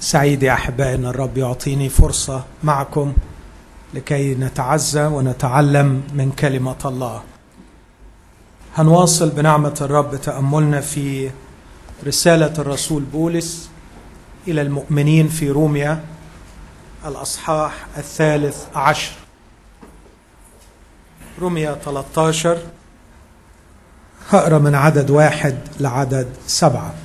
سعيد يا احبائي ان الرب يعطيني فرصه معكم لكي نتعزى ونتعلم من كلمه الله. هنواصل بنعمه الرب تاملنا في رساله الرسول بولس الى المؤمنين في روميا الاصحاح الثالث عشر. روميا 13 هقرا من عدد واحد لعدد سبعه.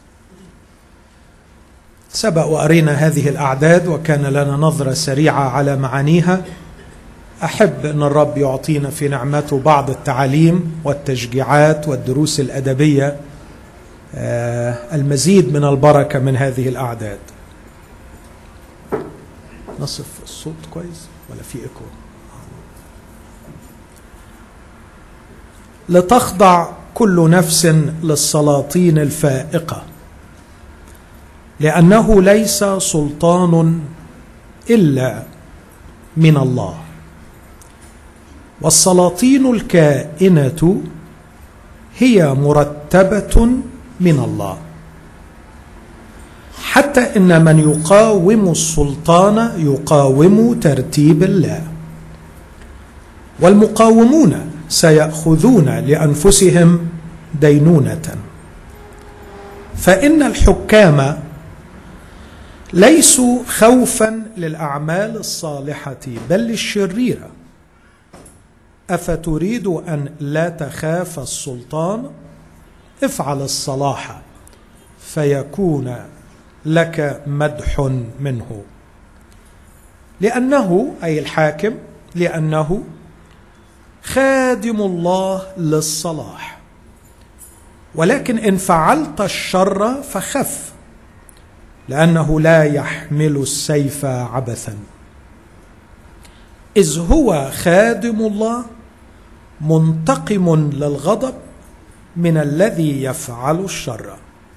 سبق وقرينا هذه الاعداد وكان لنا نظره سريعه على معانيها احب ان الرب يعطينا في نعمته بعض التعاليم والتشجيعات والدروس الادبيه المزيد من البركه من هذه الاعداد نصف الصوت كويس ولا في ايكو لتخضع كل نفس للسلاطين الفائقه لانه ليس سلطان الا من الله والسلاطين الكائنه هي مرتبه من الله حتى ان من يقاوم السلطان يقاوم ترتيب الله والمقاومون سياخذون لانفسهم دينونه فان الحكام ليسوا خوفا للاعمال الصالحه بل للشريره افتريد ان لا تخاف السلطان افعل الصلاح فيكون لك مدح منه لانه اي الحاكم لانه خادم الله للصلاح ولكن ان فعلت الشر فخف لانه لا يحمل السيف عبثا اذ هو خادم الله منتقم للغضب من الذي يفعل الشر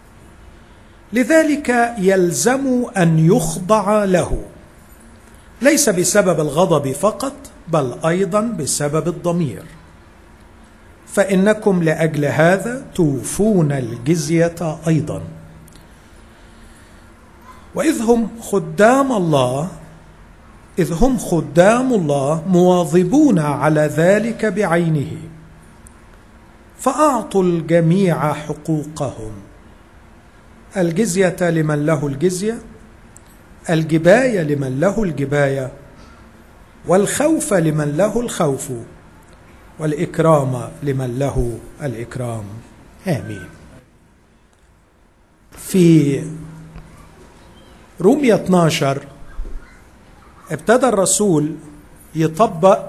لذلك يلزم ان يخضع له ليس بسبب الغضب فقط بل ايضا بسبب الضمير فانكم لاجل هذا توفون الجزيه ايضا واذ هم خدام الله اذ هم خدام الله مواظبون على ذلك بعينه فاعطوا الجميع حقوقهم الجزيه لمن له الجزيه الجبايه لمن له الجبايه والخوف لمن له الخوف والاكرام لمن له الاكرام امين في رومية 12 ابتدى الرسول يطبق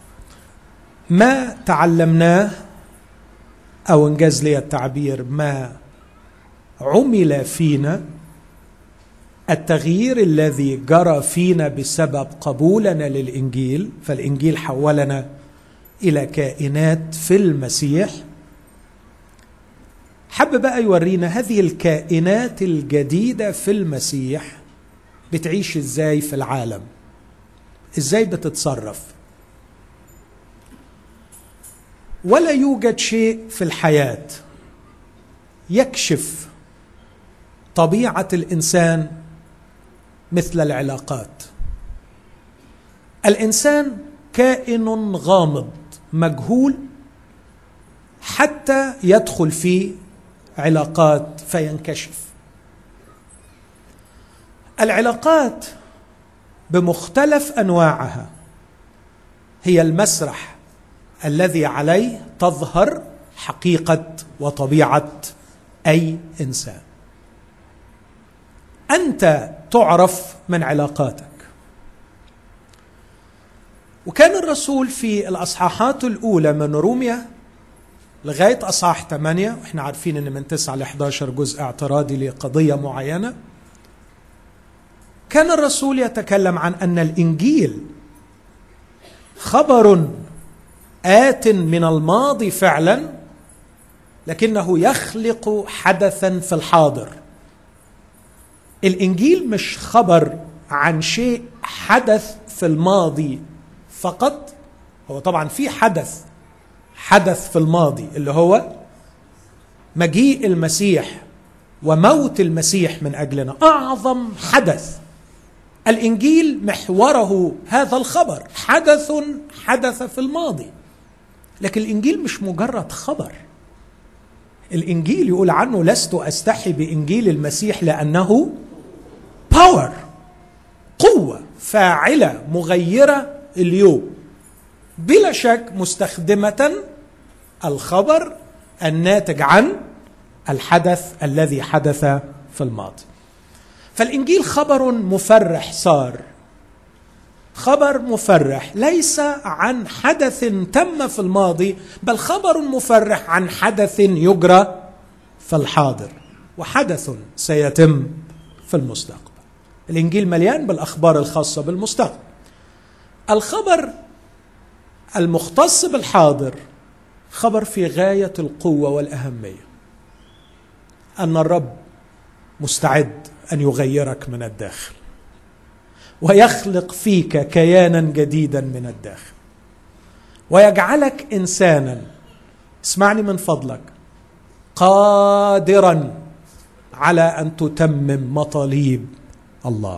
ما تعلمناه او انجاز لي التعبير ما عمل فينا التغيير الذي جرى فينا بسبب قبولنا للانجيل فالانجيل حولنا الى كائنات في المسيح حب بقى يورينا هذه الكائنات الجديده في المسيح بتعيش ازاي في العالم ازاي بتتصرف ولا يوجد شيء في الحياه يكشف طبيعه الانسان مثل العلاقات الانسان كائن غامض مجهول حتى يدخل في علاقات فينكشف العلاقات بمختلف انواعها هي المسرح الذي عليه تظهر حقيقه وطبيعه اي انسان انت تعرف من علاقاتك وكان الرسول في الاصحاحات الاولى من روميا لغايه اصحاح 8 واحنا عارفين ان من 9 ل 11 جزء اعتراضي لقضيه معينه كان الرسول يتكلم عن ان الانجيل خبر ات من الماضي فعلا لكنه يخلق حدثا في الحاضر الانجيل مش خبر عن شيء حدث في الماضي فقط هو طبعا في حدث حدث في الماضي اللي هو مجيء المسيح وموت المسيح من اجلنا اعظم حدث الانجيل محوره هذا الخبر حدث حدث في الماضي لكن الانجيل مش مجرد خبر الانجيل يقول عنه لست استحي بانجيل المسيح لانه باور قوه فاعله مغيره اليوم بلا شك مستخدمه الخبر الناتج عن الحدث الذي حدث في الماضي فالانجيل خبر مفرح صار خبر مفرح ليس عن حدث تم في الماضي بل خبر مفرح عن حدث يجرى في الحاضر وحدث سيتم في المستقبل الانجيل مليان بالاخبار الخاصه بالمستقبل الخبر المختص بالحاضر خبر في غايه القوه والاهميه ان الرب مستعد ان يغيرك من الداخل ويخلق فيك كيانا جديدا من الداخل ويجعلك انسانا اسمعني من فضلك قادرا على ان تتمم مطالب الله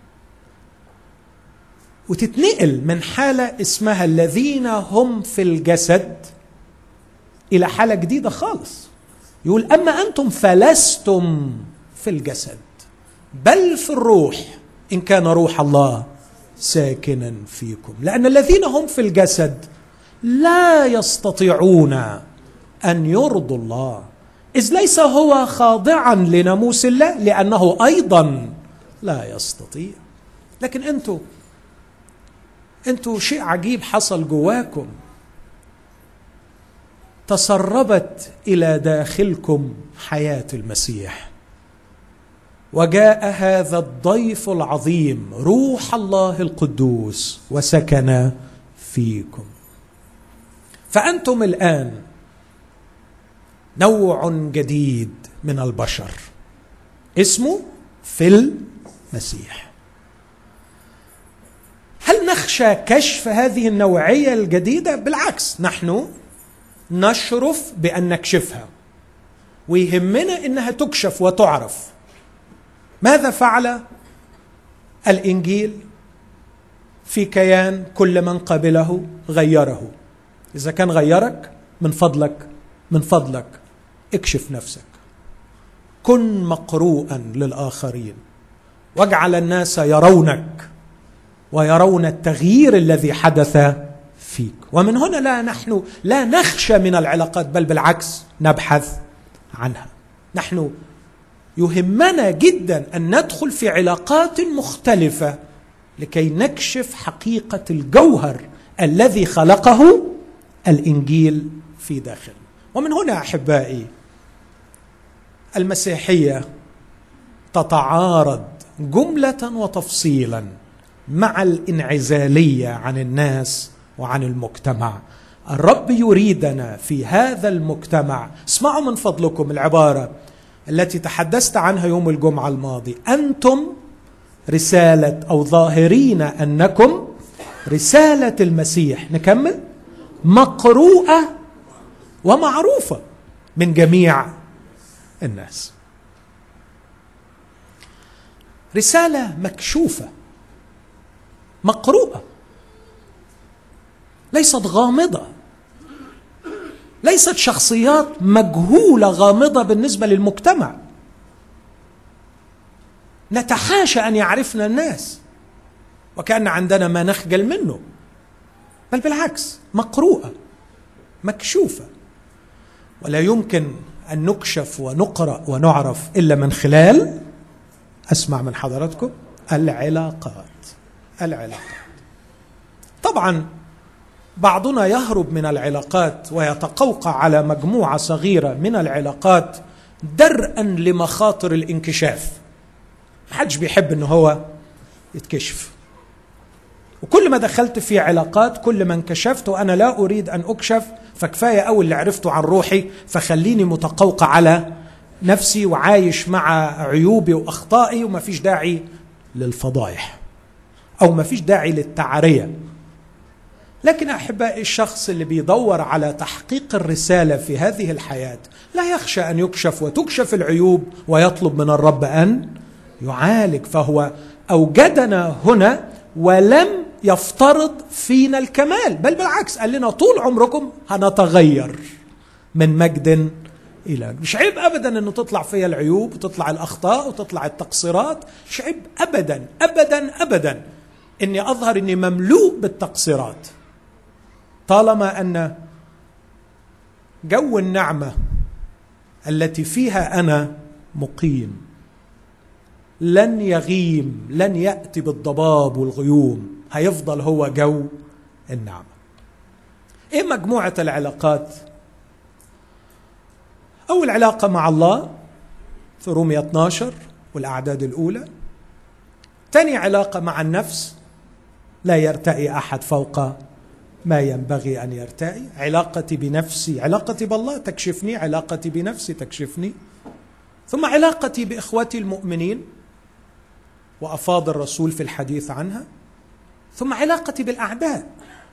وتتنقل من حاله اسمها الذين هم في الجسد الى حاله جديده خالص يقول اما انتم فلستم في الجسد بل في الروح ان كان روح الله ساكنا فيكم لان الذين هم في الجسد لا يستطيعون ان يرضوا الله اذ ليس هو خاضعا لناموس الله لانه ايضا لا يستطيع لكن انتوا انتوا شيء عجيب حصل جواكم تسربت الى داخلكم حياه المسيح وجاء هذا الضيف العظيم روح الله القدوس وسكن فيكم فانتم الان نوع جديد من البشر اسمه في المسيح هل نخشى كشف هذه النوعيه الجديده بالعكس نحن نشرف بان نكشفها ويهمنا انها تكشف وتعرف ماذا فعل الانجيل في كيان كل من قبله غيره اذا كان غيرك من فضلك من فضلك اكشف نفسك كن مقروءا للاخرين واجعل الناس يرونك ويرون التغيير الذي حدث فيك ومن هنا لا نحن لا نخشى من العلاقات بل بالعكس نبحث عنها نحن يهمنا جدا ان ندخل في علاقات مختلفه لكي نكشف حقيقه الجوهر الذي خلقه الانجيل في داخلنا ومن هنا احبائي المسيحيه تتعارض جمله وتفصيلا مع الانعزاليه عن الناس وعن المجتمع الرب يريدنا في هذا المجتمع اسمعوا من فضلكم العباره التي تحدثت عنها يوم الجمعه الماضي انتم رساله او ظاهرين انكم رساله المسيح نكمل مقروءه ومعروفه من جميع الناس رساله مكشوفه مقروءه ليست غامضه ليست شخصيات مجهوله غامضه بالنسبه للمجتمع نتحاشى ان يعرفنا الناس وكان عندنا ما نخجل منه بل بالعكس مقروءه مكشوفه ولا يمكن ان نكشف ونقرا ونعرف الا من خلال اسمع من حضراتكم العلاقات العلاقات طبعا بعضنا يهرب من العلاقات ويتقوقع على مجموعه صغيره من العلاقات درءا لمخاطر الانكشاف محدش بيحب ان هو يتكشف وكل ما دخلت في علاقات كل ما انكشفت وانا لا اريد ان اكشف فكفايه قوي اللي عرفته عن روحي فخليني متقوقع على نفسي وعايش مع عيوبي واخطائي وما فيش داعي للفضايح او ما فيش داعي للتعريه لكن احبائي الشخص اللي بيدور على تحقيق الرساله في هذه الحياه لا يخشى ان يكشف وتكشف العيوب ويطلب من الرب ان يعالج فهو اوجدنا هنا ولم يفترض فينا الكمال بل بالعكس قال لنا طول عمركم هنتغير من مجد الى مش عيب ابدا انه تطلع فيها العيوب وتطلع الاخطاء وتطلع التقصيرات مش عيب ابدا ابدا ابدا اني اظهر اني مملوء بالتقصيرات طالما ان جو النعمه التي فيها انا مقيم لن يغيم لن ياتي بالضباب والغيوم هيفضل هو جو النعمه ايه مجموعه العلاقات اول علاقه مع الله في رومية 12 والاعداد الاولى ثاني علاقه مع النفس لا يرتئي احد فوق ما ينبغي ان يرتئي علاقتي بنفسي علاقتي بالله تكشفني علاقتي بنفسي تكشفني ثم علاقتي باخوتي المؤمنين وافاض الرسول في الحديث عنها ثم علاقتي بالاعداء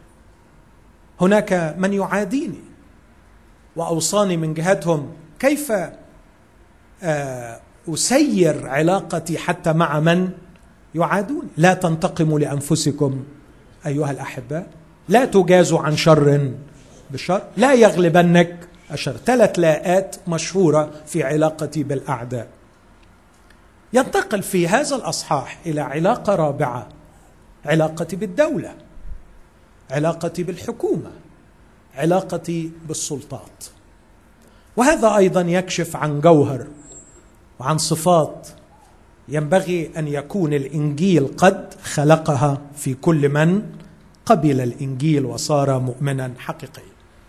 هناك من يعاديني واوصاني من جهتهم كيف آه، اسير علاقتي حتى مع من يعادون لا تنتقموا لانفسكم ايها الاحباء لا تجازوا عن شر بشر لا يغلبنك الشر ثلاث لاءات مشهوره في علاقتي بالاعداء ينتقل في هذا الاصحاح الى علاقه رابعه علاقتي بالدوله علاقتي بالحكومه علاقتي بالسلطات وهذا ايضا يكشف عن جوهر وعن صفات ينبغي ان يكون الانجيل قد خلقها في كل من قبل الانجيل وصار مؤمنا حقيقيا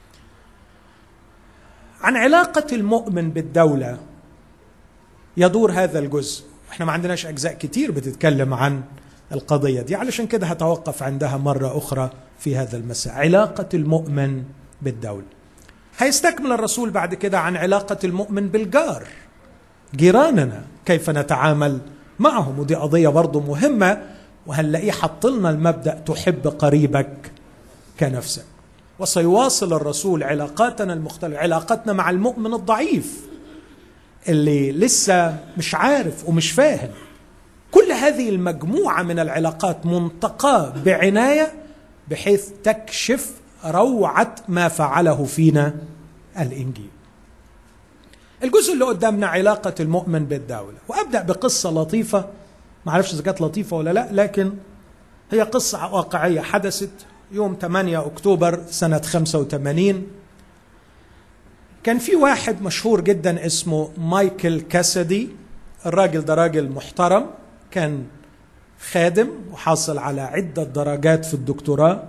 عن علاقه المؤمن بالدوله يدور هذا الجزء احنا ما عندناش اجزاء كتير بتتكلم عن القضيه دي علشان كده هتوقف عندها مره اخرى في هذا المساء علاقه المؤمن بالدوله هيستكمل الرسول بعد كده عن علاقه المؤمن بالجار جيراننا كيف نتعامل معهم ودي قضيه برضه مهمه وهنلاقيه حط لنا المبدا تحب قريبك كنفسك وسيواصل الرسول علاقاتنا المختلفه علاقتنا مع المؤمن الضعيف اللي لسه مش عارف ومش فاهم كل هذه المجموعه من العلاقات منتقاه بعنايه بحيث تكشف روعه ما فعله فينا الانجيل الجزء اللي قدامنا علاقه المؤمن بالدوله وابدا بقصه لطيفه ما اعرفش اذا كانت لطيفه ولا لا لكن هي قصه واقعيه حدثت يوم 8 اكتوبر سنه 85 كان في واحد مشهور جدا اسمه مايكل كاسدي الراجل ده راجل محترم كان خادم وحاصل على عدة درجات في الدكتوراه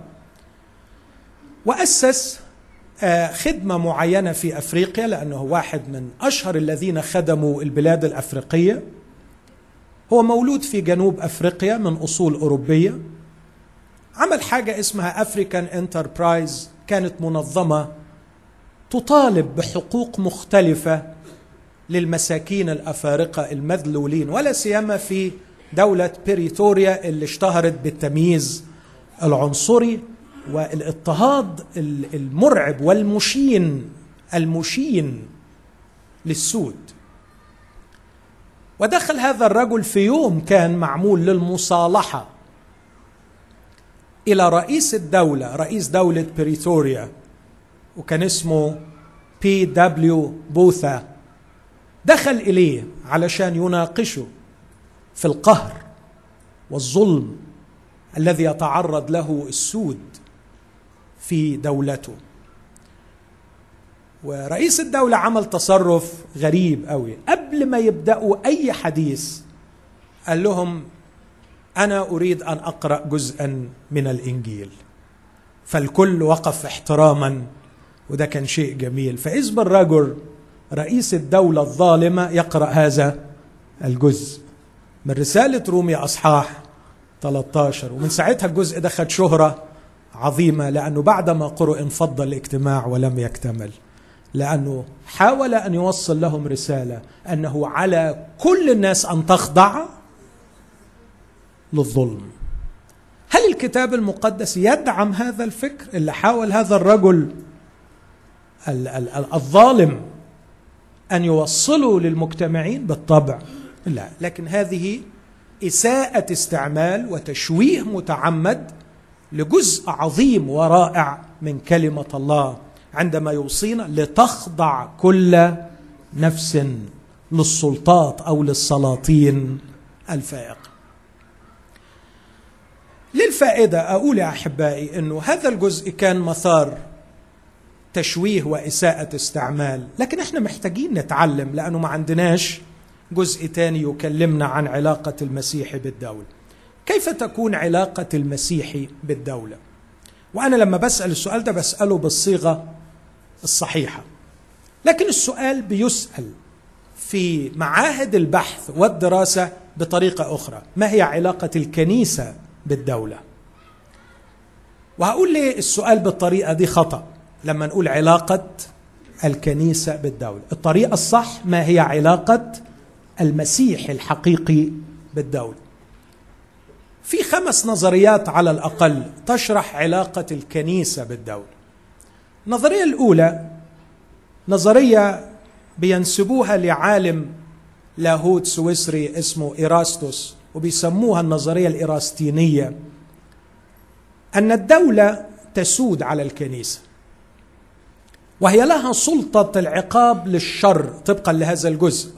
وأسس آه، خدمة معينة في أفريقيا لأنه واحد من أشهر الذين خدموا البلاد الأفريقية هو مولود في جنوب أفريقيا من أصول أوروبية عمل حاجة اسمها أفريكان انتربرايز كانت منظمة تطالب بحقوق مختلفة للمساكين الأفارقة المذلولين ولا سيما في دولة بريتوريا اللي اشتهرت بالتمييز العنصري والاضطهاد المرعب والمشين المشين للسود ودخل هذا الرجل في يوم كان معمول للمصالحه الى رئيس الدوله رئيس دوله بريتوريا وكان اسمه بي دبليو بوثا دخل اليه علشان يناقشه في القهر والظلم الذي يتعرض له السود في دولته ورئيس الدولة عمل تصرف غريب قوي قبل ما يبدأوا أي حديث قال لهم أنا أريد أن أقرأ جزءا من الإنجيل فالكل وقف احتراما وده كان شيء جميل فإذ بالرجل رئيس الدولة الظالمة يقرأ هذا الجزء من رسالة رومي أصحاح 13 ومن ساعتها الجزء ده خد شهرة عظيمة لأنه بعدما قرأ انفض الاجتماع ولم يكتمل لأنه حاول أن يوصل لهم رسالة أنه على كل الناس أن تخضع للظلم هل الكتاب المقدس يدعم هذا الفكر اللي حاول هذا الرجل الظالم ان يوصله للمجتمعين بالطبع لا لكن هذه اساءه استعمال وتشويه متعمد لجزء عظيم ورائع من كلمه الله عندما يوصينا لتخضع كل نفس للسلطات او للسلاطين الفائقه للفائده اقول يا احبائي انه هذا الجزء كان مثار تشويه واساءه استعمال لكن احنا محتاجين نتعلم لانه ما عندناش جزء تاني يكلمنا عن علاقه المسيح بالدوله كيف تكون علاقه المسيح بالدوله وانا لما بسال السؤال ده بساله بالصيغه الصحيحه لكن السؤال بيسال في معاهد البحث والدراسه بطريقه اخرى ما هي علاقه الكنيسه بالدوله وهقول ليه السؤال بالطريقه دي خطا لما نقول علاقه الكنيسه بالدوله الطريقه الصح ما هي علاقه المسيح الحقيقي بالدوله في خمس نظريات على الاقل تشرح علاقه الكنيسه بالدوله النظريه الاولى نظريه بينسبوها لعالم لاهوت سويسري اسمه إيراستوس وبيسموها النظرية الإيراستينية أن الدولة تسود على الكنيسة وهي لها سلطة العقاب للشر طبقا لهذا الجزء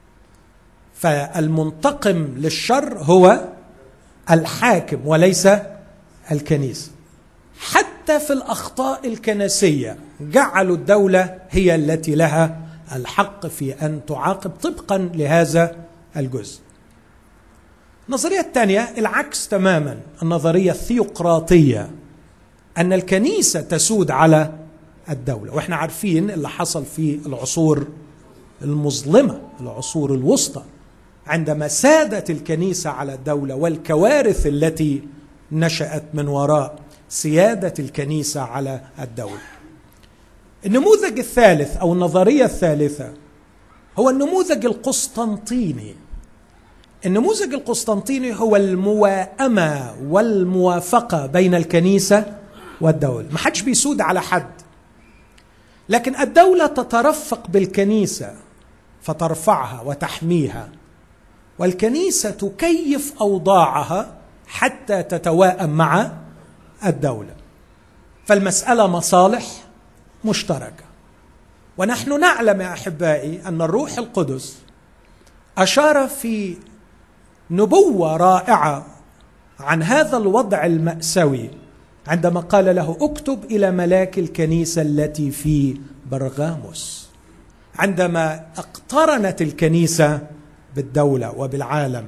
فالمنتقم للشر هو الحاكم وليس الكنيسة حتى في الأخطاء الكنسية جعلوا الدولة هي التي لها الحق في ان تعاقب طبقا لهذا الجزء. النظريه الثانيه العكس تماما النظريه الثيوقراطيه ان الكنيسه تسود على الدوله واحنا عارفين اللي حصل في العصور المظلمه العصور الوسطى عندما سادت الكنيسه على الدوله والكوارث التي نشات من وراء سياده الكنيسه على الدوله النموذج الثالث او النظريه الثالثه هو النموذج القسطنطيني النموذج القسطنطيني هو المواءمه والموافقه بين الكنيسه والدوله ما حدش بيسود على حد لكن الدوله تترفق بالكنيسه فترفعها وتحميها والكنيسه تكيف اوضاعها حتى تتواءم مع الدوله فالمساله مصالح مشتركه ونحن نعلم يا احبائي ان الروح القدس اشار في نبوه رائعه عن هذا الوضع الماساوي عندما قال له اكتب الى ملاك الكنيسه التي في برغاموس عندما اقترنت الكنيسه بالدوله وبالعالم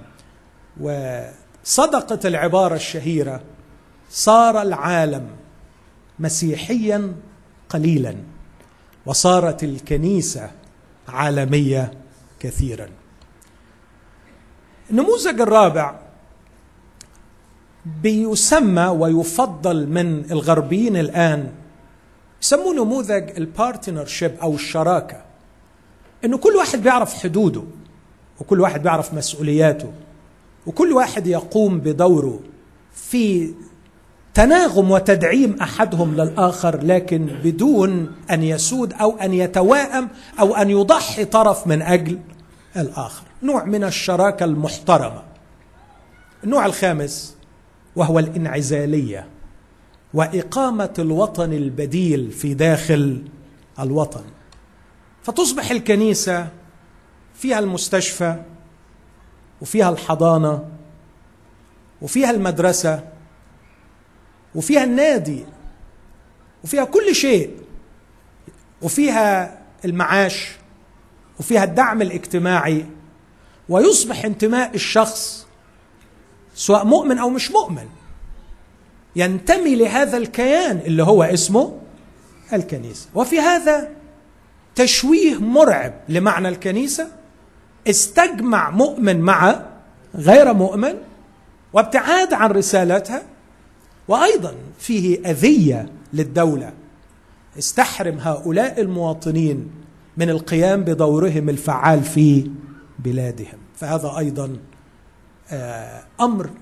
وصدقت العباره الشهيره صار العالم مسيحيا قليلا وصارت الكنيسه عالميه كثيرا النموذج الرابع بيسمى ويفضل من الغربيين الان يسموه نموذج البارتنرشيب او الشراكه انه كل واحد بيعرف حدوده وكل واحد بيعرف مسؤولياته وكل واحد يقوم بدوره في تناغم وتدعيم احدهم للاخر لكن بدون ان يسود او ان يتواءم او ان يضحي طرف من اجل الاخر نوع من الشراكه المحترمه النوع الخامس وهو الانعزاليه واقامه الوطن البديل في داخل الوطن فتصبح الكنيسه فيها المستشفى وفيها الحضانه وفيها المدرسه وفيها النادي وفيها كل شيء وفيها المعاش وفيها الدعم الاجتماعي ويصبح انتماء الشخص سواء مؤمن او مش مؤمن ينتمي لهذا الكيان اللي هو اسمه الكنيسه وفي هذا تشويه مرعب لمعنى الكنيسه استجمع مؤمن مع غير مؤمن وابتعاد عن رسالتها وايضا فيه اذيه للدوله استحرم هؤلاء المواطنين من القيام بدورهم الفعال في بلادهم فهذا ايضا امر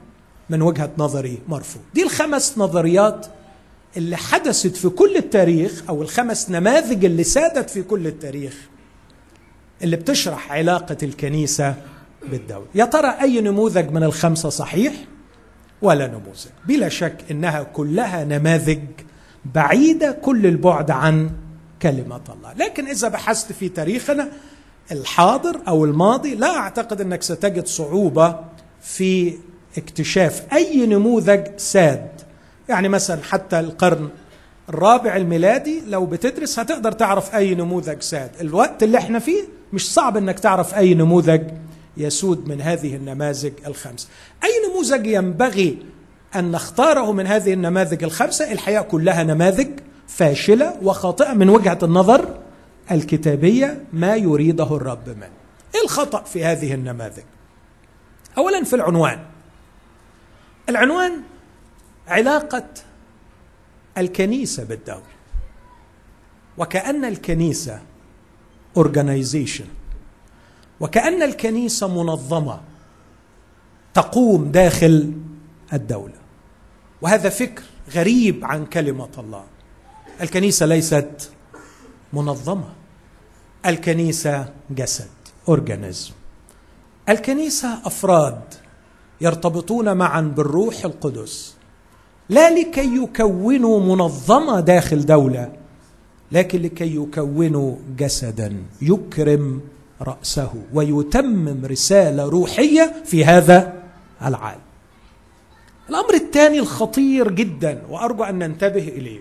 من وجهه نظري مرفوض دي الخمس نظريات اللي حدثت في كل التاريخ او الخمس نماذج اللي سادت في كل التاريخ اللي بتشرح علاقه الكنيسه بالدوله يا ترى اي نموذج من الخمسه صحيح ولا نموذج بلا شك انها كلها نماذج بعيده كل البعد عن كلمه الله لكن اذا بحثت في تاريخنا الحاضر او الماضي لا اعتقد انك ستجد صعوبه في اكتشاف اي نموذج ساد يعني مثلا حتى القرن الرابع الميلادي لو بتدرس هتقدر تعرف اي نموذج ساد الوقت اللي احنا فيه مش صعب انك تعرف اي نموذج يسود من هذه النماذج الخمسه اي نموذج ينبغي ان نختاره من هذه النماذج الخمسه الحقيقه كلها نماذج فاشله وخاطئه من وجهه النظر الكتابيه ما يريده الرب منه ايه الخطا في هذه النماذج اولا في العنوان العنوان علاقه الكنيسه بالدوله وكان الكنيسه اورجانيزيشن وكان الكنيسه منظمه تقوم داخل الدوله وهذا فكر غريب عن كلمه الله الكنيسه ليست منظمه الكنيسه جسد اورجانيزم الكنيسه افراد يرتبطون معا بالروح القدس لا لكي يكونوا منظمه داخل دوله لكن لكي يكونوا جسدا يكرم راسه ويتمم رساله روحيه في هذا العالم الامر الثاني الخطير جدا وارجو ان ننتبه اليه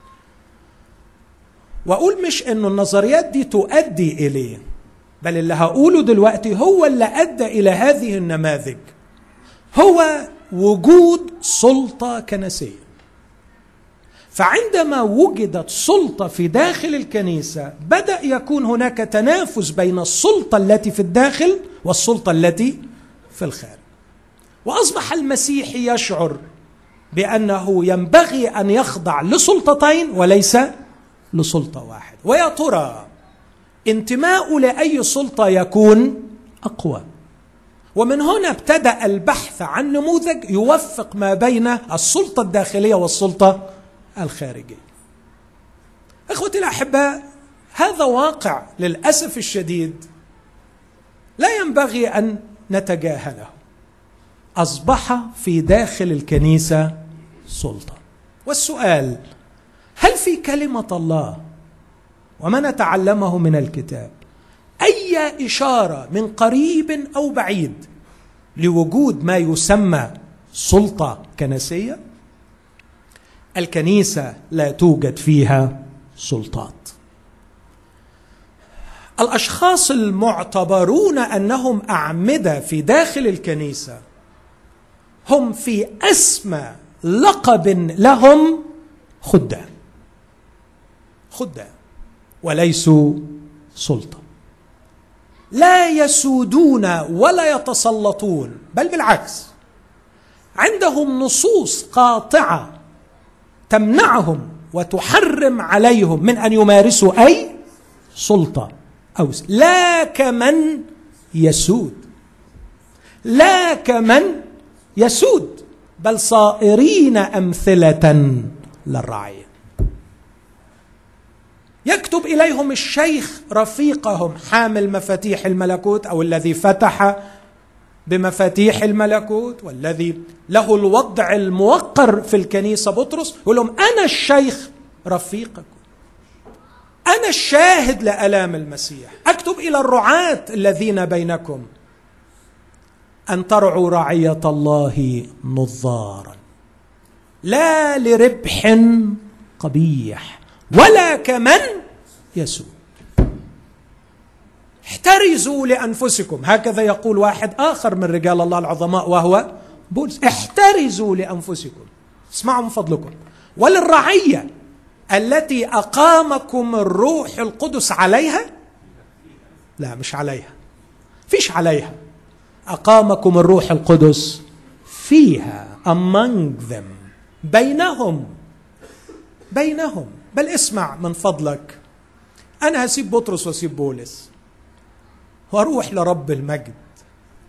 واقول مش انه النظريات دي تؤدي اليه بل اللي هقوله دلوقتي هو اللي ادى الى هذه النماذج هو وجود سلطه كنسيه فعندما وجدت سلطه في داخل الكنيسه بدا يكون هناك تنافس بين السلطه التي في الداخل والسلطه التي في الخارج واصبح المسيحي يشعر بانه ينبغي ان يخضع لسلطتين وليس لسلطه واحده ويا ترى انتماء لاي سلطه يكون اقوى ومن هنا ابتدا البحث عن نموذج يوفق ما بين السلطه الداخليه والسلطه الخارجيه اخوتي الاحباء هذا واقع للاسف الشديد لا ينبغي ان نتجاهله اصبح في داخل الكنيسه سلطه والسؤال هل في كلمه الله وما نتعلمه من الكتاب اي اشاره من قريب او بعيد لوجود ما يسمى سلطه كنسيه الكنيسه لا توجد فيها سلطات الاشخاص المعتبرون انهم اعمده في داخل الكنيسه هم في اسمى لقب لهم خدام خدام وليسوا سلطه لا يسودون ولا يتسلطون بل بالعكس عندهم نصوص قاطعه تمنعهم وتحرم عليهم من ان يمارسوا اي سلطه او لا كمن يسود لا كمن يسود بل صائرين امثله للرعيه يكتب اليهم الشيخ رفيقهم حامل مفاتيح الملكوت او الذي فتح بمفاتيح الملكوت والذي له الوضع الموقر في الكنيسه بطرس يقول لهم انا الشيخ رفيقكم انا الشاهد لالام المسيح اكتب الى الرعاه الذين بينكم ان ترعوا رعيه الله نظارا لا لربح قبيح ولا كمن يسود احترزوا لانفسكم هكذا يقول واحد اخر من رجال الله العظماء وهو بولس احترزوا لانفسكم اسمعوا من فضلكم وللرعيه التي اقامكم الروح القدس عليها لا مش عليها فيش عليها اقامكم الروح القدس فيها among them بينهم بينهم بل اسمع من فضلك انا هسيب بطرس واسيب بولس واروح لرب المجد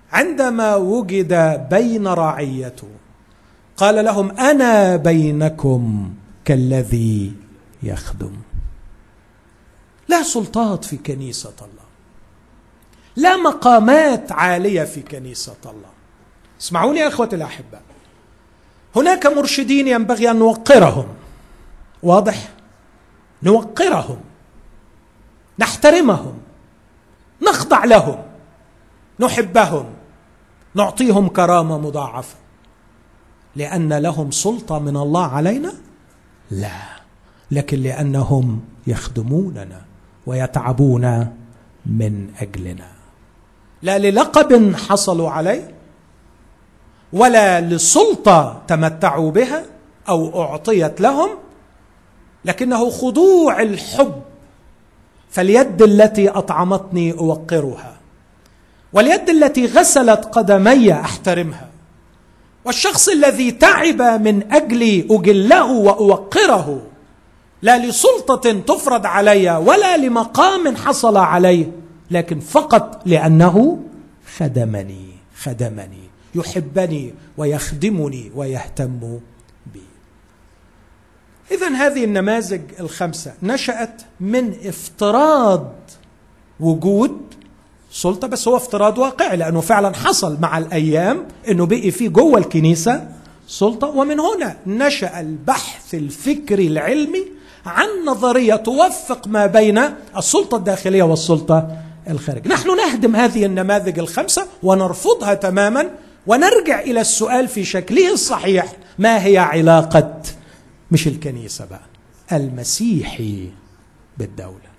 عندما وجد بين رعيته قال لهم انا بينكم كالذي يخدم لا سلطات في كنيسه الله لا مقامات عاليه في كنيسه الله اسمعوني يا اخوتي الاحباء هناك مرشدين ينبغي ان نوقرهم واضح نوقرهم نحترمهم نخضع لهم نحبهم نعطيهم كرامه مضاعفه لان لهم سلطه من الله علينا لا لكن لانهم يخدموننا ويتعبون من اجلنا لا للقب حصلوا عليه ولا لسلطه تمتعوا بها او اعطيت لهم لكنه خضوع الحب فاليد التي اطعمتني اوقرها واليد التي غسلت قدمي احترمها والشخص الذي تعب من اجلي اجله واوقره لا لسلطه تفرض علي ولا لمقام حصل عليه لكن فقط لانه خدمني خدمني يحبني ويخدمني ويهتم بي اذا هذه النماذج الخمسه نشات من افتراض وجود سلطه بس هو افتراض واقعي لانه فعلا حصل مع الايام انه بقي في جوه الكنيسه سلطه ومن هنا نشا البحث الفكري العلمي عن نظريه توفق ما بين السلطه الداخليه والسلطه الخارجيه. نحن نهدم هذه النماذج الخمسه ونرفضها تماما ونرجع الى السؤال في شكله الصحيح ما هي علاقه مش الكنيسه بقى المسيحي بالدوله.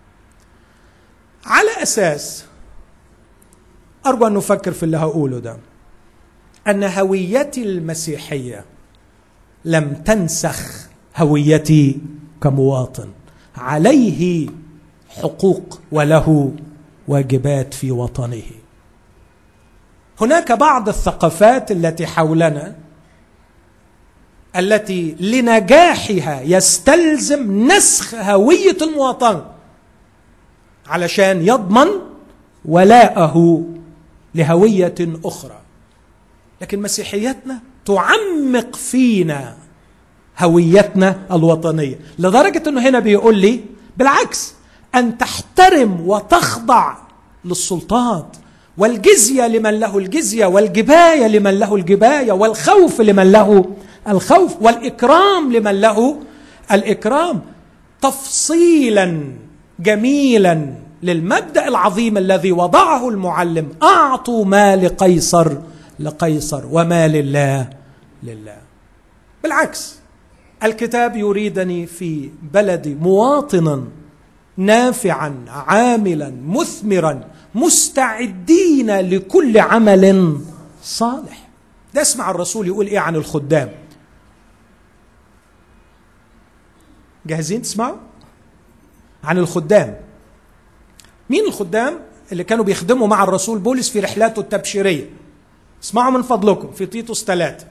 على اساس ارجو ان نفكر في اللي هقوله ده ان هويتي المسيحيه لم تنسخ هويتي كمواطن عليه حقوق وله واجبات في وطنه هناك بعض الثقافات التي حولنا التي لنجاحها يستلزم نسخ هويه المواطن علشان يضمن ولاءه لهويه اخرى لكن مسيحيتنا تعمق فينا هويتنا الوطنيه لدرجه انه هنا بيقول لي بالعكس ان تحترم وتخضع للسلطات والجزيه لمن له الجزيه والجبايه لمن له الجبايه والخوف لمن له الخوف والاكرام لمن له الاكرام تفصيلا جميلا للمبدا العظيم الذي وضعه المعلم اعطوا ما لقيصر لقيصر وما لله لله بالعكس الكتاب يريدني في بلدي مواطنا نافعا عاملا مثمرا مستعدين لكل عمل صالح ده اسمع الرسول يقول ايه عن الخدام جاهزين تسمعوا عن الخدام مين الخدام اللي كانوا بيخدموا مع الرسول بولس في رحلاته التبشيريه اسمعوا من فضلكم في تيتوس ثلاثة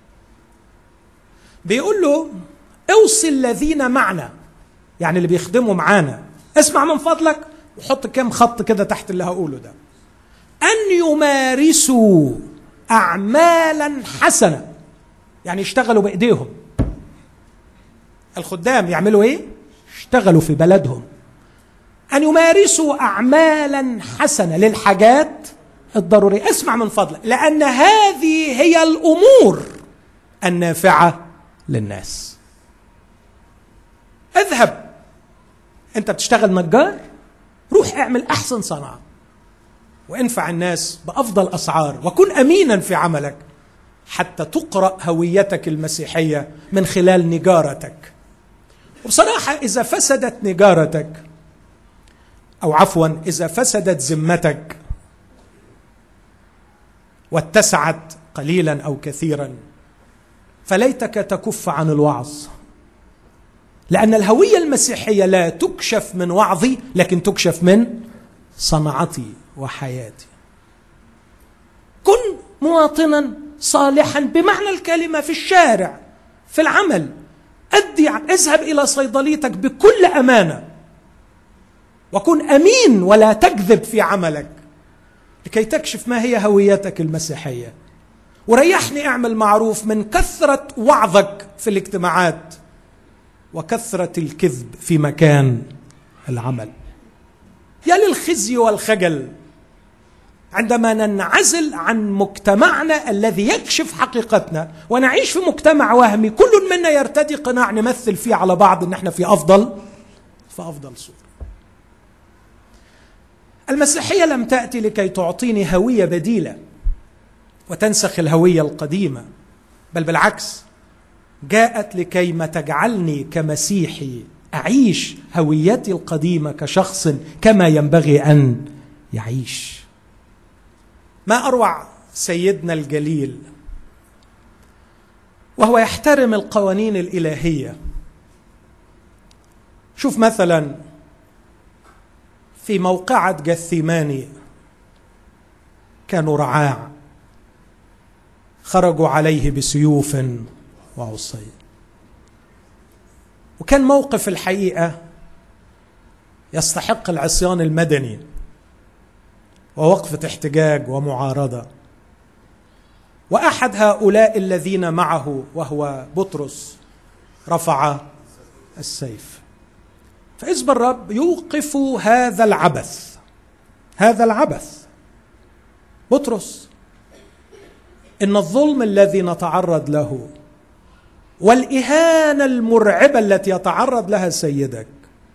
بيقول له اوصي الذين معنا يعني اللي بيخدموا معانا اسمع من فضلك وحط كام خط كده تحت اللي هقوله ده ان يمارسوا اعمالا حسنه يعني يشتغلوا بايديهم الخدام يعملوا ايه يشتغلوا في بلدهم ان يمارسوا اعمالا حسنه للحاجات الضروريه اسمع من فضلك لان هذه هي الامور النافعه للناس اذهب انت بتشتغل نجار روح اعمل احسن صنعه وانفع الناس بافضل اسعار وكن امينا في عملك حتى تقرا هويتك المسيحيه من خلال نجارتك وبصراحه اذا فسدت نجارتك او عفوا اذا فسدت ذمتك واتسعت قليلا او كثيرا فليتك تكف عن الوعظ لان الهويه المسيحيه لا تكشف من وعظي لكن تكشف من صنعتي وحياتي كن مواطنا صالحا بمعنى الكلمه في الشارع في العمل ادي اذهب الى صيدليتك بكل امانه وكن امين ولا تكذب في عملك لكي تكشف ما هي هويتك المسيحيه وريحني اعمل معروف من كثره وعظك في الاجتماعات وكثره الكذب في مكان العمل يا للخزي والخجل عندما ننعزل عن مجتمعنا الذي يكشف حقيقتنا ونعيش في مجتمع وهمي كل منا يرتدي قناع نمثل فيه على بعض ان احنا في افضل في افضل صوره المسيحيه لم تاتي لكي تعطيني هويه بديله وتنسخ الهويه القديمه بل بالعكس جاءت لكي ما تجعلني كمسيحي اعيش هويتي القديمه كشخص كما ينبغي ان يعيش ما اروع سيدنا الجليل وهو يحترم القوانين الالهيه شوف مثلا في موقعة جثيماني كانوا خرجوا عليه بسيوف وعصي وكان موقف الحقيقة يستحق العصيان المدني ووقفة احتجاج ومعارضة وأحد هؤلاء الذين معه وهو بطرس رفع السيف فإذ بالرب يوقف هذا العبث هذا العبث بطرس إن الظلم الذي نتعرض له والاهانه المرعبه التي يتعرض لها سيدك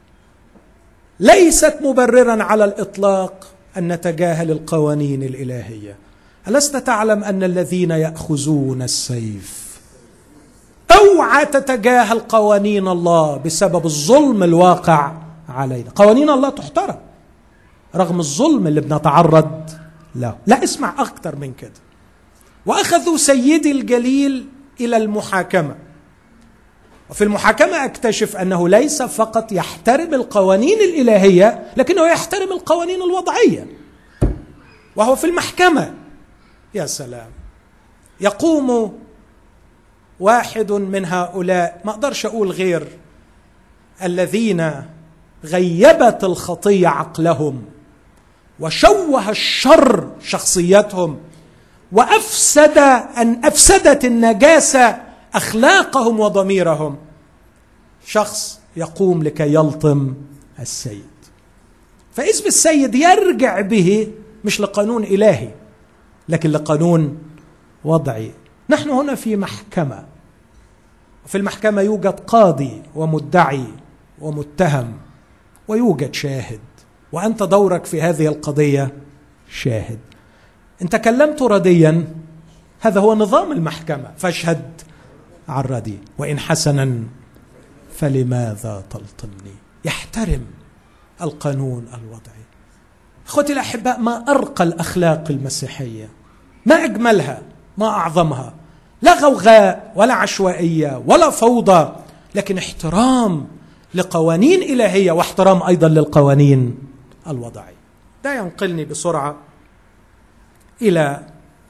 ليست مبررا على الاطلاق ان نتجاهل القوانين الالهيه الست تعلم ان الذين ياخذون السيف اوعى تتجاهل قوانين الله بسبب الظلم الواقع علينا قوانين الله تحترم رغم الظلم اللي بنتعرض له لا اسمع اكثر من كده واخذوا سيدي الجليل الى المحاكمه وفي المحاكمة أكتشف أنه ليس فقط يحترم القوانين الإلهية لكنه يحترم القوانين الوضعية وهو في المحكمة يا سلام يقوم واحد من هؤلاء ما أقدرش أقول غير الذين غيبت الخطية عقلهم وشوه الشر شخصيتهم وأفسد أن أفسدت النجاسة اخلاقهم وضميرهم شخص يقوم لكي يلطم السيد فاسم السيد يرجع به مش لقانون الهي لكن لقانون وضعي نحن هنا في محكمه في المحكمه يوجد قاضي ومدعي ومتهم ويوجد شاهد وانت دورك في هذه القضيه شاهد ان تكلمت رديا هذا هو نظام المحكمه فاشهد عردي وإن حسنا فلماذا تلطمني يحترم القانون الوضعي اخوتي الاحباء ما ارقى الاخلاق المسيحيه ما اجملها ما اعظمها لا غوغاء ولا عشوائيه ولا فوضى لكن احترام لقوانين الهيه واحترام ايضا للقوانين الوضعيه ده ينقلني بسرعه الى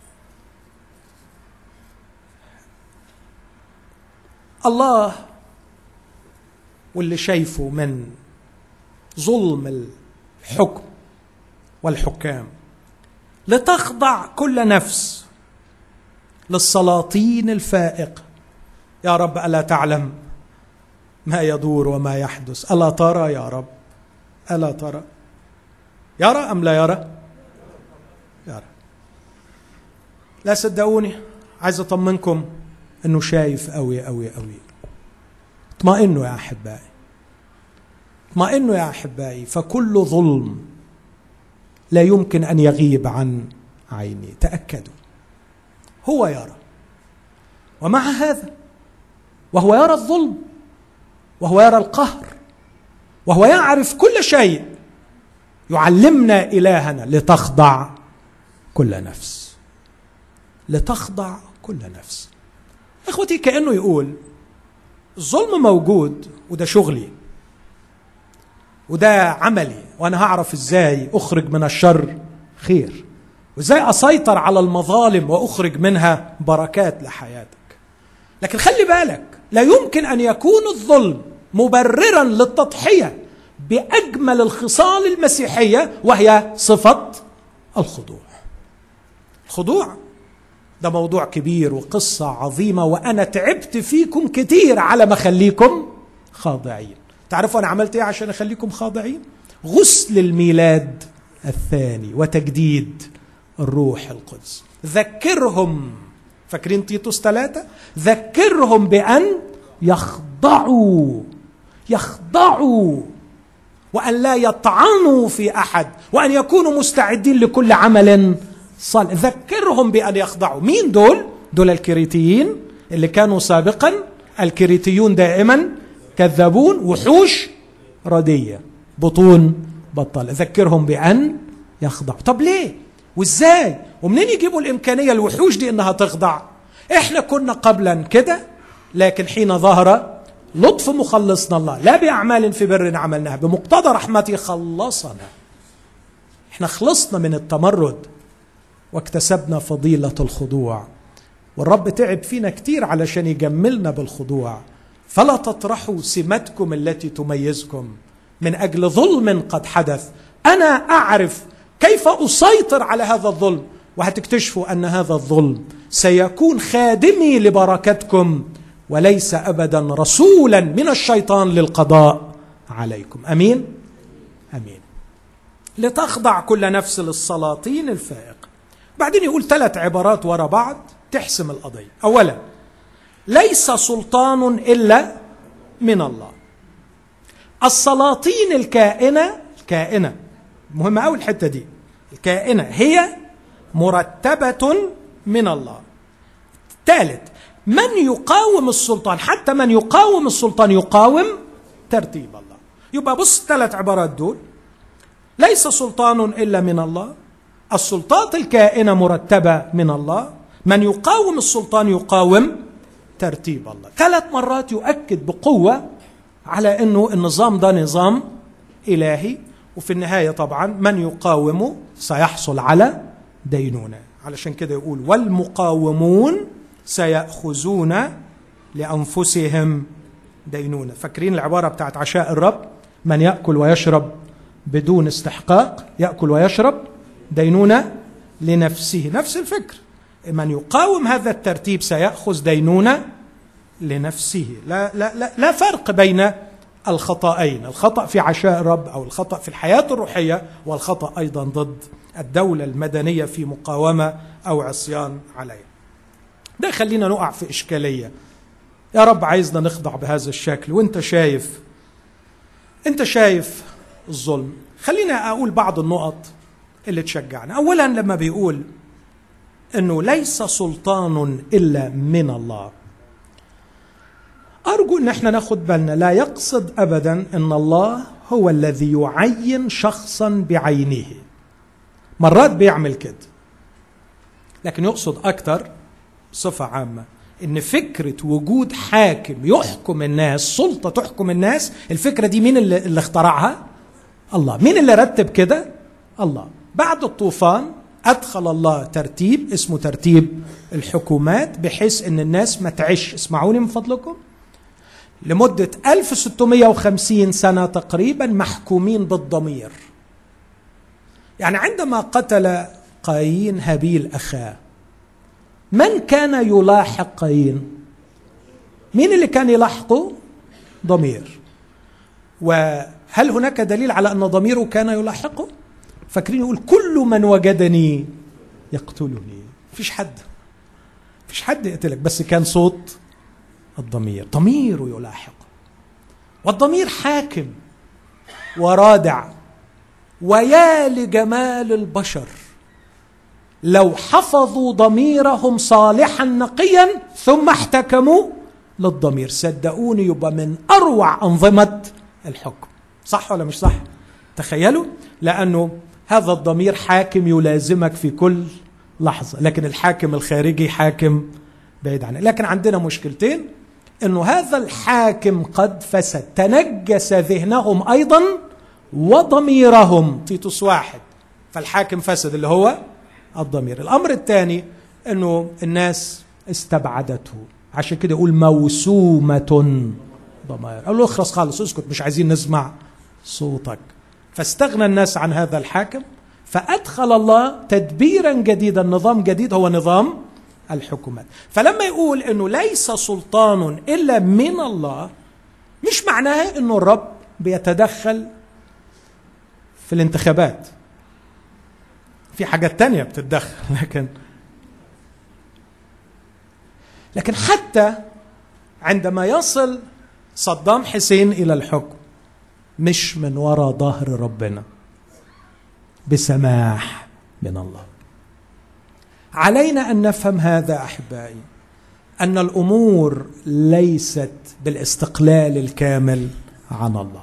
الله واللي شايفه من ظلم الحكم والحكام لتخضع كل نفس للسلاطين الفائقه يا رب الا تعلم ما يدور وما يحدث الا ترى يا رب الا ترى يرى ام لا يرى يرى لا صدقوني عايز اطمنكم انه شايف قوي قوي قوي اطمئنوا يا احبائي اطمئنوا يا احبائي فكل ظلم لا يمكن ان يغيب عن عيني تاكدوا هو يرى ومع هذا وهو يرى الظلم وهو يرى القهر وهو يعرف كل شيء يعلمنا الهنا لتخضع كل نفس لتخضع كل نفس اخوتي كانه يقول الظلم موجود وده شغلي وده عملي وانا هعرف ازاي اخرج من الشر خير وازاي اسيطر على المظالم واخرج منها بركات لحياتك لكن خلي بالك لا يمكن ان يكون الظلم مبررا للتضحيه باجمل الخصال المسيحيه وهي صفه الخضوع خضوع ده موضوع كبير وقصة عظيمة وأنا تعبت فيكم كتير على ما أخليكم خاضعين تعرفوا أنا عملت إيه عشان أخليكم خاضعين غسل الميلاد الثاني وتجديد الروح القدس ذكرهم فاكرين تيتوس ثلاثة ذكرهم بأن يخضعوا يخضعوا وأن لا يطعنوا في أحد وأن يكونوا مستعدين لكل عمل صالح ذكرهم بأن يخضعوا مين دول؟ دول الكريتيين اللي كانوا سابقا الكريتيون دائما كذابون وحوش ردية بطون بطل ذكرهم بأن يخضعوا طب ليه؟ وازاي؟ ومنين يجيبوا الإمكانية الوحوش دي إنها تخضع؟ إحنا كنا قبلا كده لكن حين ظهر لطف مخلصنا الله لا بأعمال في بر عملناها بمقتضى رحمته خلصنا احنا خلصنا من التمرد واكتسبنا فضيلة الخضوع والرب تعب فينا كتير علشان يجملنا بالخضوع فلا تطرحوا سمتكم التي تميزكم من أجل ظلم قد حدث أنا أعرف كيف أسيطر على هذا الظلم وهتكتشفوا أن هذا الظلم سيكون خادمي لبركتكم وليس ابدا رسولا من الشيطان للقضاء عليكم امين امين لتخضع كل نفس للسلاطين الفائقه بعدين يقول ثلاث عبارات ورا بعض تحسم القضيه اولا ليس سلطان الا من الله السلاطين الكائنه الكائنه مهمه قوي الحته دي الكائنه هي مرتبه من الله ثالث من يقاوم السلطان حتى من يقاوم السلطان يقاوم ترتيب الله يبقى بص ثلاث عبارات دول ليس سلطان الا من الله السلطات الكائنه مرتبه من الله من يقاوم السلطان يقاوم ترتيب الله ثلاث مرات يؤكد بقوه على انه النظام ده نظام الهي وفي النهايه طبعا من يقاومه سيحصل على دينونه علشان كده يقول والمقاومون سيأخذون لأنفسهم دينونة فاكرين العبارة بتاعت عشاء الرب من يأكل ويشرب بدون استحقاق يأكل ويشرب دينونة لنفسه نفس الفكر من يقاوم هذا الترتيب سيأخذ دينونة لنفسه لا, لا, لا, لا فرق بين الخطأين الخطأ في عشاء الرب أو الخطأ في الحياة الروحية والخطأ أيضا ضد الدولة المدنية في مقاومة أو عصيان عليها ده يخلينا نقع في إشكالية يا رب عايزنا نخضع بهذا الشكل وانت شايف انت شايف الظلم خلينا أقول بعض النقط اللي تشجعنا أولا لما بيقول أنه ليس سلطان إلا من الله أرجو أن احنا ناخد بالنا لا يقصد أبدا أن الله هو الذي يعين شخصا بعينه مرات بيعمل كده لكن يقصد أكثر بصفة عامة إن فكرة وجود حاكم يحكم الناس سلطة تحكم الناس الفكرة دي مين اللي, اللي اخترعها؟ الله مين اللي رتب كده؟ الله بعد الطوفان أدخل الله ترتيب اسمه ترتيب الحكومات بحيث أن الناس ما تعيش اسمعوني من فضلكم لمدة 1650 سنة تقريبا محكومين بالضمير يعني عندما قتل قايين هابيل أخاه من كان يلاحق قايين مين اللي كان يلاحقه ضمير وهل هناك دليل على أن ضميره كان يلاحقه فاكرين يقول كل من وجدني يقتلني فيش حد فيش حد يقتلك بس كان صوت الضمير ضميره يلاحق والضمير حاكم ورادع ويا لجمال البشر لو حفظوا ضميرهم صالحا نقيا ثم احتكموا للضمير صدقوني يبقى من اروع انظمه الحكم صح ولا مش صح تخيلوا لانه هذا الضمير حاكم يلازمك في كل لحظه لكن الحاكم الخارجي حاكم بعيد عنه لكن عندنا مشكلتين انه هذا الحاكم قد فسد تنجس ذهنهم ايضا وضميرهم تيتوس واحد فالحاكم فسد اللي هو الضمير الامر الثاني انه الناس استبعدته عشان كده يقول موسومة ضمائر قال له اخرس خالص اسكت مش عايزين نسمع صوتك فاستغنى الناس عن هذا الحاكم فادخل الله تدبيرا جديدا نظام جديد هو نظام الحكومات فلما يقول انه ليس سلطان الا من الله مش معناها انه الرب بيتدخل في الانتخابات في حاجات تانية بتتدخل لكن لكن حتى عندما يصل صدام حسين الى الحكم مش من وراء ظهر ربنا بسماح من الله علينا ان نفهم هذا احبائي ان الامور ليست بالاستقلال الكامل عن الله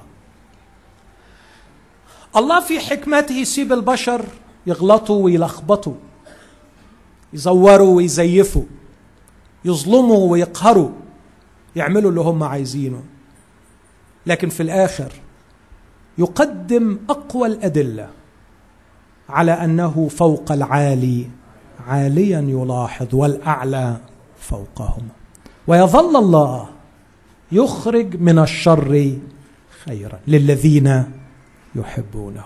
الله في حكمته يسيب البشر يغلطوا ويلخبطوا يزوروا ويزيفوا يظلموا ويقهروا يعملوا اللي هم عايزينه لكن في الاخر يقدم اقوى الادله على انه فوق العالي عاليا يلاحظ والاعلى فوقهما ويظل الله يخرج من الشر خيرا للذين يحبونه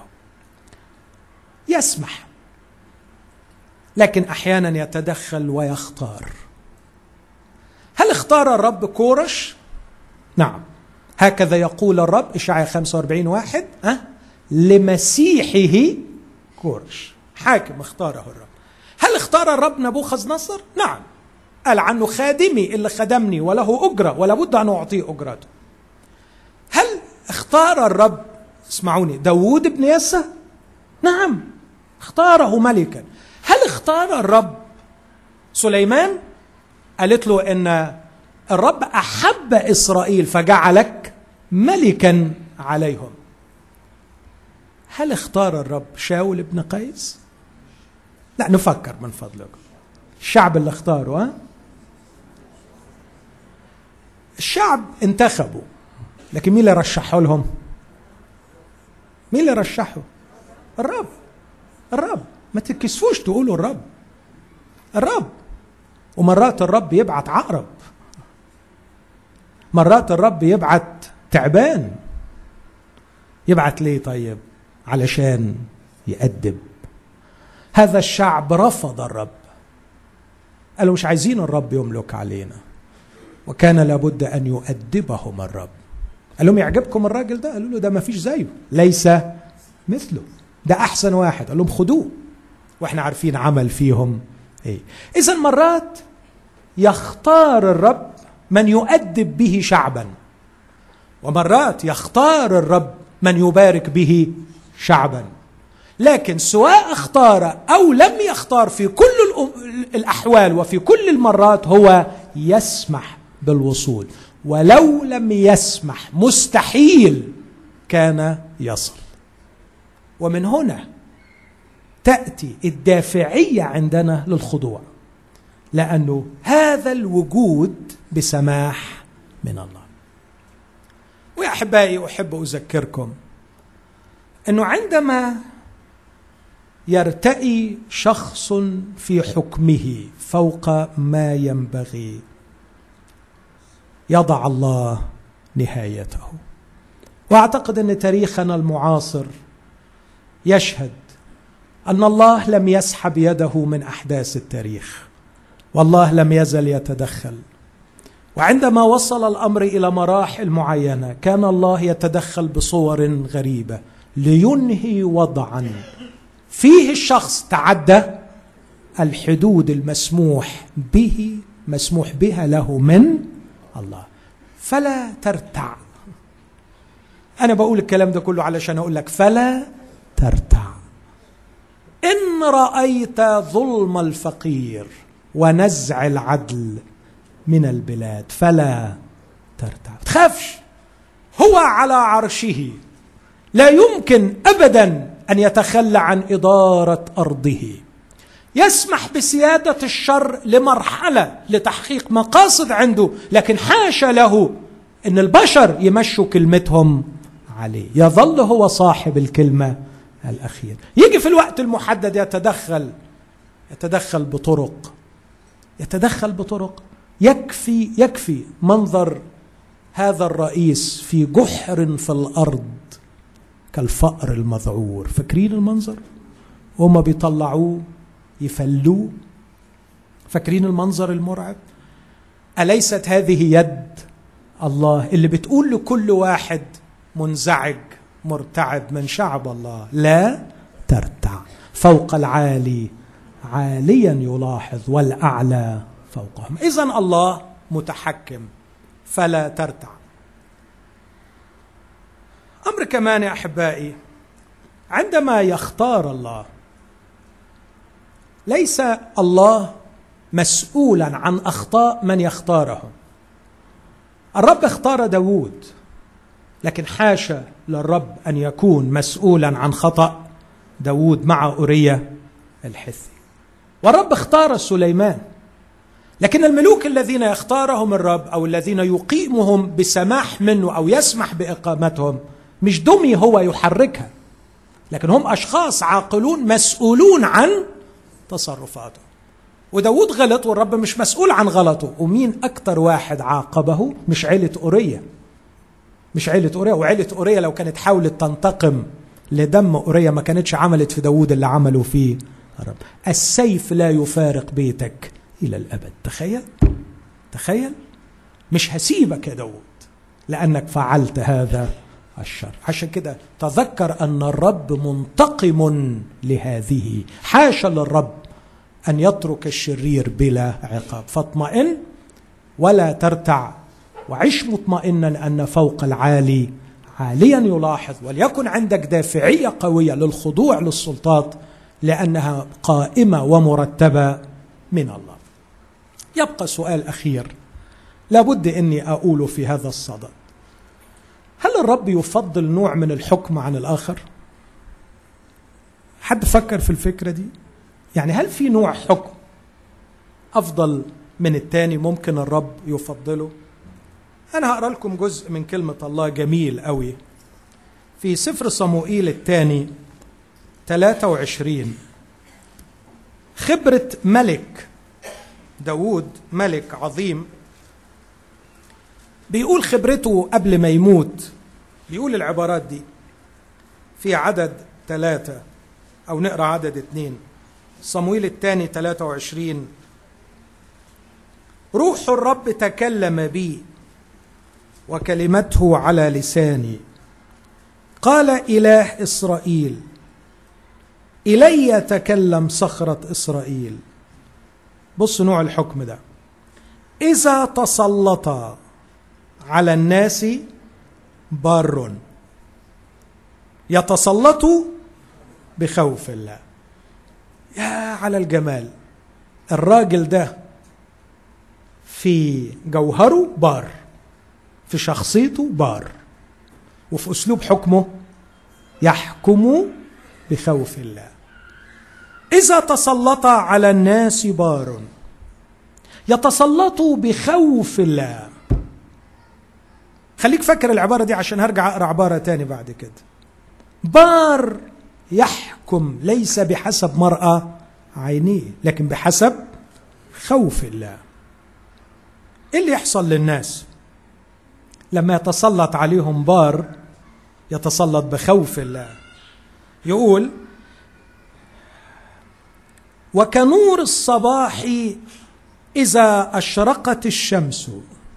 يسمح لكن احيانا يتدخل ويختار هل اختار الرب كورش نعم هكذا يقول الرب إشعياء 45 واحد أه؟ لمسيحه كورش حاكم اختاره الرب هل اختار الرب نبوخذ نصر؟ نعم قال عنه خادمي اللي خدمني وله أجرة ولا بد أن أعطيه أجرته هل اختار الرب اسمعوني داوود بن يسى؟ نعم اختاره ملكا هل اختار الرب سليمان؟ قالت له ان الرب احب اسرائيل فجعلك ملكا عليهم هل اختار الرب شاول بن قيس لا نفكر من فضلكم الشعب اللي اختاره ها الشعب انتخبوا لكن مين اللي رشحه لهم مين اللي رشحه الرب الرب ما تكسفوش تقولوا الرب الرب ومرات الرب يبعت عقرب مرات الرب يبعت تعبان يبعت ليه طيب علشان يأدب هذا الشعب رفض الرب قالوا مش عايزين الرب يملك علينا وكان لابد ان يؤدبهم الرب قال لهم يعجبكم الراجل ده قالوا له ده ما فيش زيه ليس مثله ده احسن واحد قال لهم خدوه واحنا عارفين عمل فيهم ايه اذا مرات يختار الرب من يؤدب به شعبا ومرات يختار الرب من يبارك به شعبا لكن سواء اختار او لم يختار في كل الاحوال وفي كل المرات هو يسمح بالوصول ولو لم يسمح مستحيل كان يصل ومن هنا تاتي الدافعيه عندنا للخضوع لانه هذا الوجود بسماح من الله ويا احبائي احب اذكركم انه عندما يرتئي شخص في حكمه فوق ما ينبغي يضع الله نهايته واعتقد ان تاريخنا المعاصر يشهد ان الله لم يسحب يده من احداث التاريخ والله لم يزل يتدخل وعندما وصل الامر الى مراحل معينه كان الله يتدخل بصور غريبه لينهي وضعا فيه الشخص تعدى الحدود المسموح به مسموح بها له من الله فلا ترتع انا بقول الكلام ده كله علشان اقول لك فلا ترتع ان رايت ظلم الفقير ونزع العدل من البلاد فلا ترتع تخافش هو على عرشه لا يمكن ابدا ان يتخلى عن اداره ارضه يسمح بسياده الشر لمرحله لتحقيق مقاصد عنده لكن حاشا له ان البشر يمشوا كلمتهم عليه يظل هو صاحب الكلمه الاخيره يجي في الوقت المحدد يتدخل يتدخل بطرق يتدخل بطرق يكفي يكفي منظر هذا الرئيس في جحر في الارض كالفأر المذعور فاكرين المنظر وهم بيطلعوه يفلوه فاكرين المنظر المرعب اليست هذه يد الله اللي بتقول لكل واحد منزعج مرتعب من شعب الله لا ترتع فوق العالي عاليا يلاحظ والاعلى فوقهم اذا الله متحكم فلا ترتع امر كمان يا احبائي عندما يختار الله ليس الله مسؤولا عن اخطاء من يختاره الرب اختار داوود لكن حاشا للرب ان يكون مسؤولا عن خطا داوود مع اوريا الحثي والرب اختار سليمان لكن الملوك الذين يختارهم الرب او الذين يقيمهم بسماح منه او يسمح باقامتهم مش دمي هو يحركها لكن هم اشخاص عاقلون مسؤولون عن تصرفاتهم وداود غلط والرب مش مسؤول عن غلطه ومين أكتر واحد عاقبه مش عيلة أورية مش عيلة أورية وعيلة أورية لو كانت حاولت تنتقم لدم أورية ما كانتش عملت في داود اللي عملوا فيه الرب السيف لا يفارق بيتك إلى الأبد تخيل تخيل مش هسيبك يا داود لأنك فعلت هذا الشر عشان كده تذكر أن الرب منتقم لهذه حاشا للرب ان يترك الشرير بلا عقاب فاطمئن ولا ترتع وعش مطمئنا ان فوق العالي عاليا يلاحظ وليكن عندك دافعيه قويه للخضوع للسلطات لانها قائمه ومرتبه من الله يبقى سؤال اخير لابد اني اقوله في هذا الصدد هل الرب يفضل نوع من الحكم عن الاخر حد فكر في الفكره دي يعني هل في نوع حكم افضل من الثاني ممكن الرب يفضله انا هقرا لكم جزء من كلمه الله جميل قوي في سفر صموئيل الثاني 23 خبرة ملك داوود ملك عظيم بيقول خبرته قبل ما يموت بيقول العبارات دي في عدد ثلاثة أو نقرأ عدد اثنين صمويل الثاني 23 روح الرب تكلم بي وكلمته على لساني قال اله اسرائيل الي تكلم صخره اسرائيل بص نوع الحكم ده اذا تسلط على الناس بار يتسلط بخوف الله يا على الجمال الراجل ده في جوهره بار في شخصيته بار وفي اسلوب حكمه يحكم بخوف الله اذا تسلط على الناس بار يتسلط بخوف الله خليك فاكر العباره دي عشان هرجع اقرا عباره تاني بعد كده بار يحكم ليس بحسب مرأى عينيه لكن بحسب خوف الله ايه اللي يحصل للناس لما يتسلط عليهم بار يتسلط بخوف الله يقول وكنور الصباح اذا اشرقت الشمس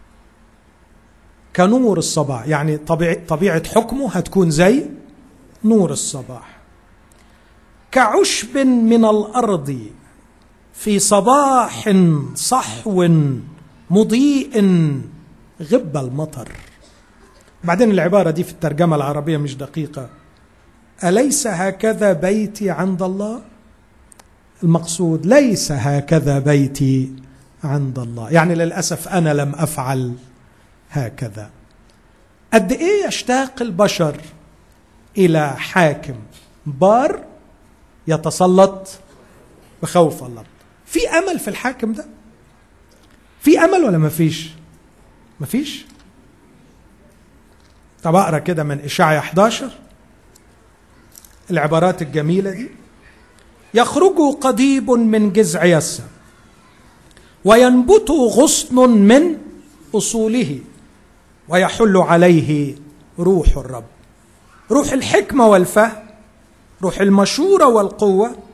كنور الصباح يعني طبيعه طبيعه حكمه هتكون زي نور الصباح كعشب من الارض في صباح صحو مضيء غب المطر بعدين العباره دي في الترجمه العربيه مش دقيقه اليس هكذا بيتي عند الله المقصود ليس هكذا بيتي عند الله يعني للاسف انا لم افعل هكذا قد ايه يشتاق البشر الى حاكم بار يتسلط بخوف الله في امل في الحاكم ده في امل ولا ما فيش ما فيش طب اقرا كده من اشعيا 11 العبارات الجميله دي يخرج قضيب من جذع يسى وينبت غصن من اصوله ويحل عليه روح الرب روح الحكمه والفهم روح المشورة والقوة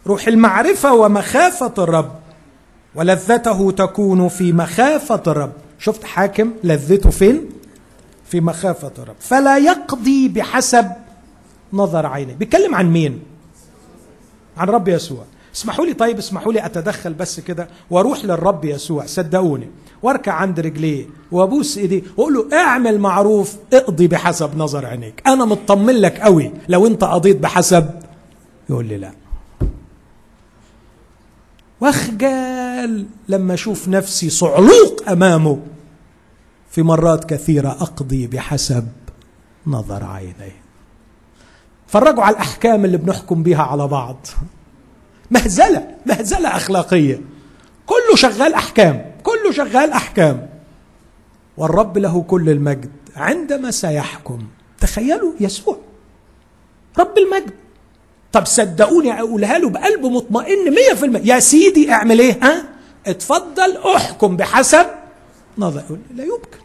روح المعرفه ومخافه الرب ولذته تكون في مخافه الرب شفت حاكم لذته فين في مخافه الرب فلا يقضي بحسب نظر عينه بيتكلم عن مين عن رب يسوع اسمحوا لي طيب اسمحوا لي اتدخل بس كده واروح للرب يسوع صدقوني واركع عند رجليه وابوس ايديه واقول له اعمل معروف اقضي بحسب نظر عينيك انا مطمن لك قوي لو انت قضيت بحسب يقول لي لا واخجل لما اشوف نفسي صعلوق امامه في مرات كثيره اقضي بحسب نظر عيني فرجوا على الاحكام اللي بنحكم بيها على بعض مهزله مهزله اخلاقيه كله شغال احكام كله شغال احكام والرب له كل المجد عندما سيحكم تخيلوا يسوع رب المجد طب صدقوني اقولها له بقلب مطمئن مية في المية يا سيدي اعمل ايه ها اتفضل احكم بحسب نظر لا يمكن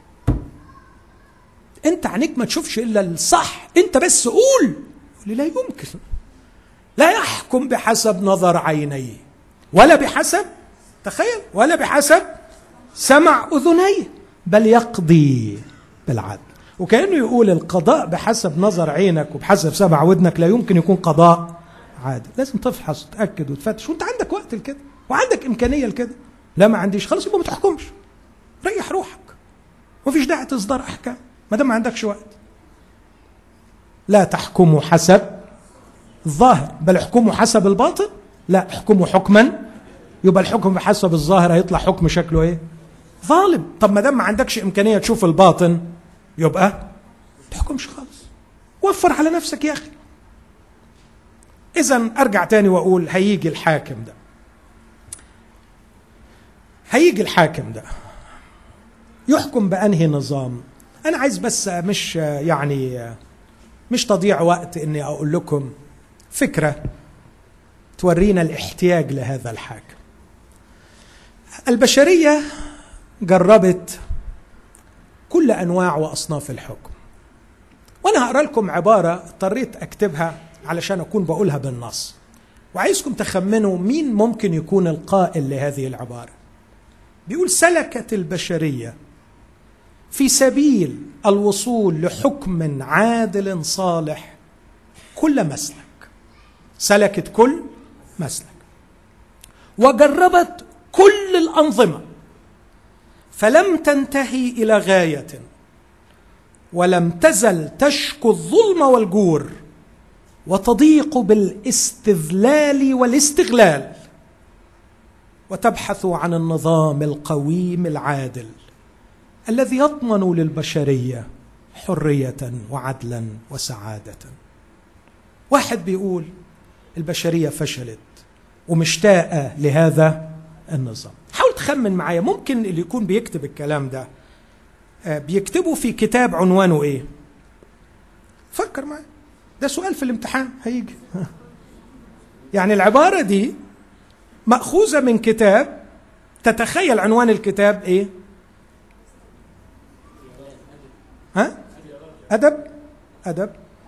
انت عينيك ما تشوفش الا الصح انت بس قول لا يمكن لا يحكم بحسب نظر عينيه ولا بحسب تخيل ولا بحسب سمع اذنيه بل يقضي بالعدل وكانه يقول القضاء بحسب نظر عينك وبحسب سمع ودنك لا يمكن يكون قضاء عادل لازم تفحص وتاكد وتفتش وانت عندك وقت لكده وعندك امكانيه لكده لا ما عنديش خلاص يبقى ما تحكمش ريح روحك ومفيش داعي تصدر احكام ما دام ما عندكش وقت لا تحكموا حسب الظاهر بل احكموا حسب الباطن لا احكموا حكما يبقى الحكم بحسب الظاهر هيطلع حكم شكله ايه ظالم طب ما دام ما عندكش امكانيه تشوف الباطن يبقى ما تحكمش خالص وفر على نفسك يا اخي اذا ارجع تاني واقول هيجي الحاكم ده هيجي الحاكم ده يحكم بانهي نظام انا عايز بس مش يعني مش تضييع وقت اني اقول لكم فكره تورينا الاحتياج لهذا الحاكم البشريه جربت كل انواع واصناف الحكم وانا هقرا لكم عباره اضطريت اكتبها علشان اكون بقولها بالنص وعايزكم تخمنوا مين ممكن يكون القائل لهذه العباره بيقول سلكت البشريه في سبيل الوصول لحكم عادل صالح كل مسلك سلكت كل مسلك وجربت كل الانظمه فلم تنتهي الى غايه ولم تزل تشكو الظلم والجور وتضيق بالاستذلال والاستغلال وتبحث عن النظام القويم العادل الذي يضمن للبشريه حريه وعدلا وسعاده واحد بيقول البشريه فشلت ومشتاقه لهذا النظام حاول تخمن معايا ممكن اللي يكون بيكتب الكلام ده بيكتبه في كتاب عنوانه ايه فكر معايا ده سؤال في الامتحان هيجي يعني العباره دي ماخوذه من كتاب تتخيل عنوان الكتاب ايه ها ادب ادب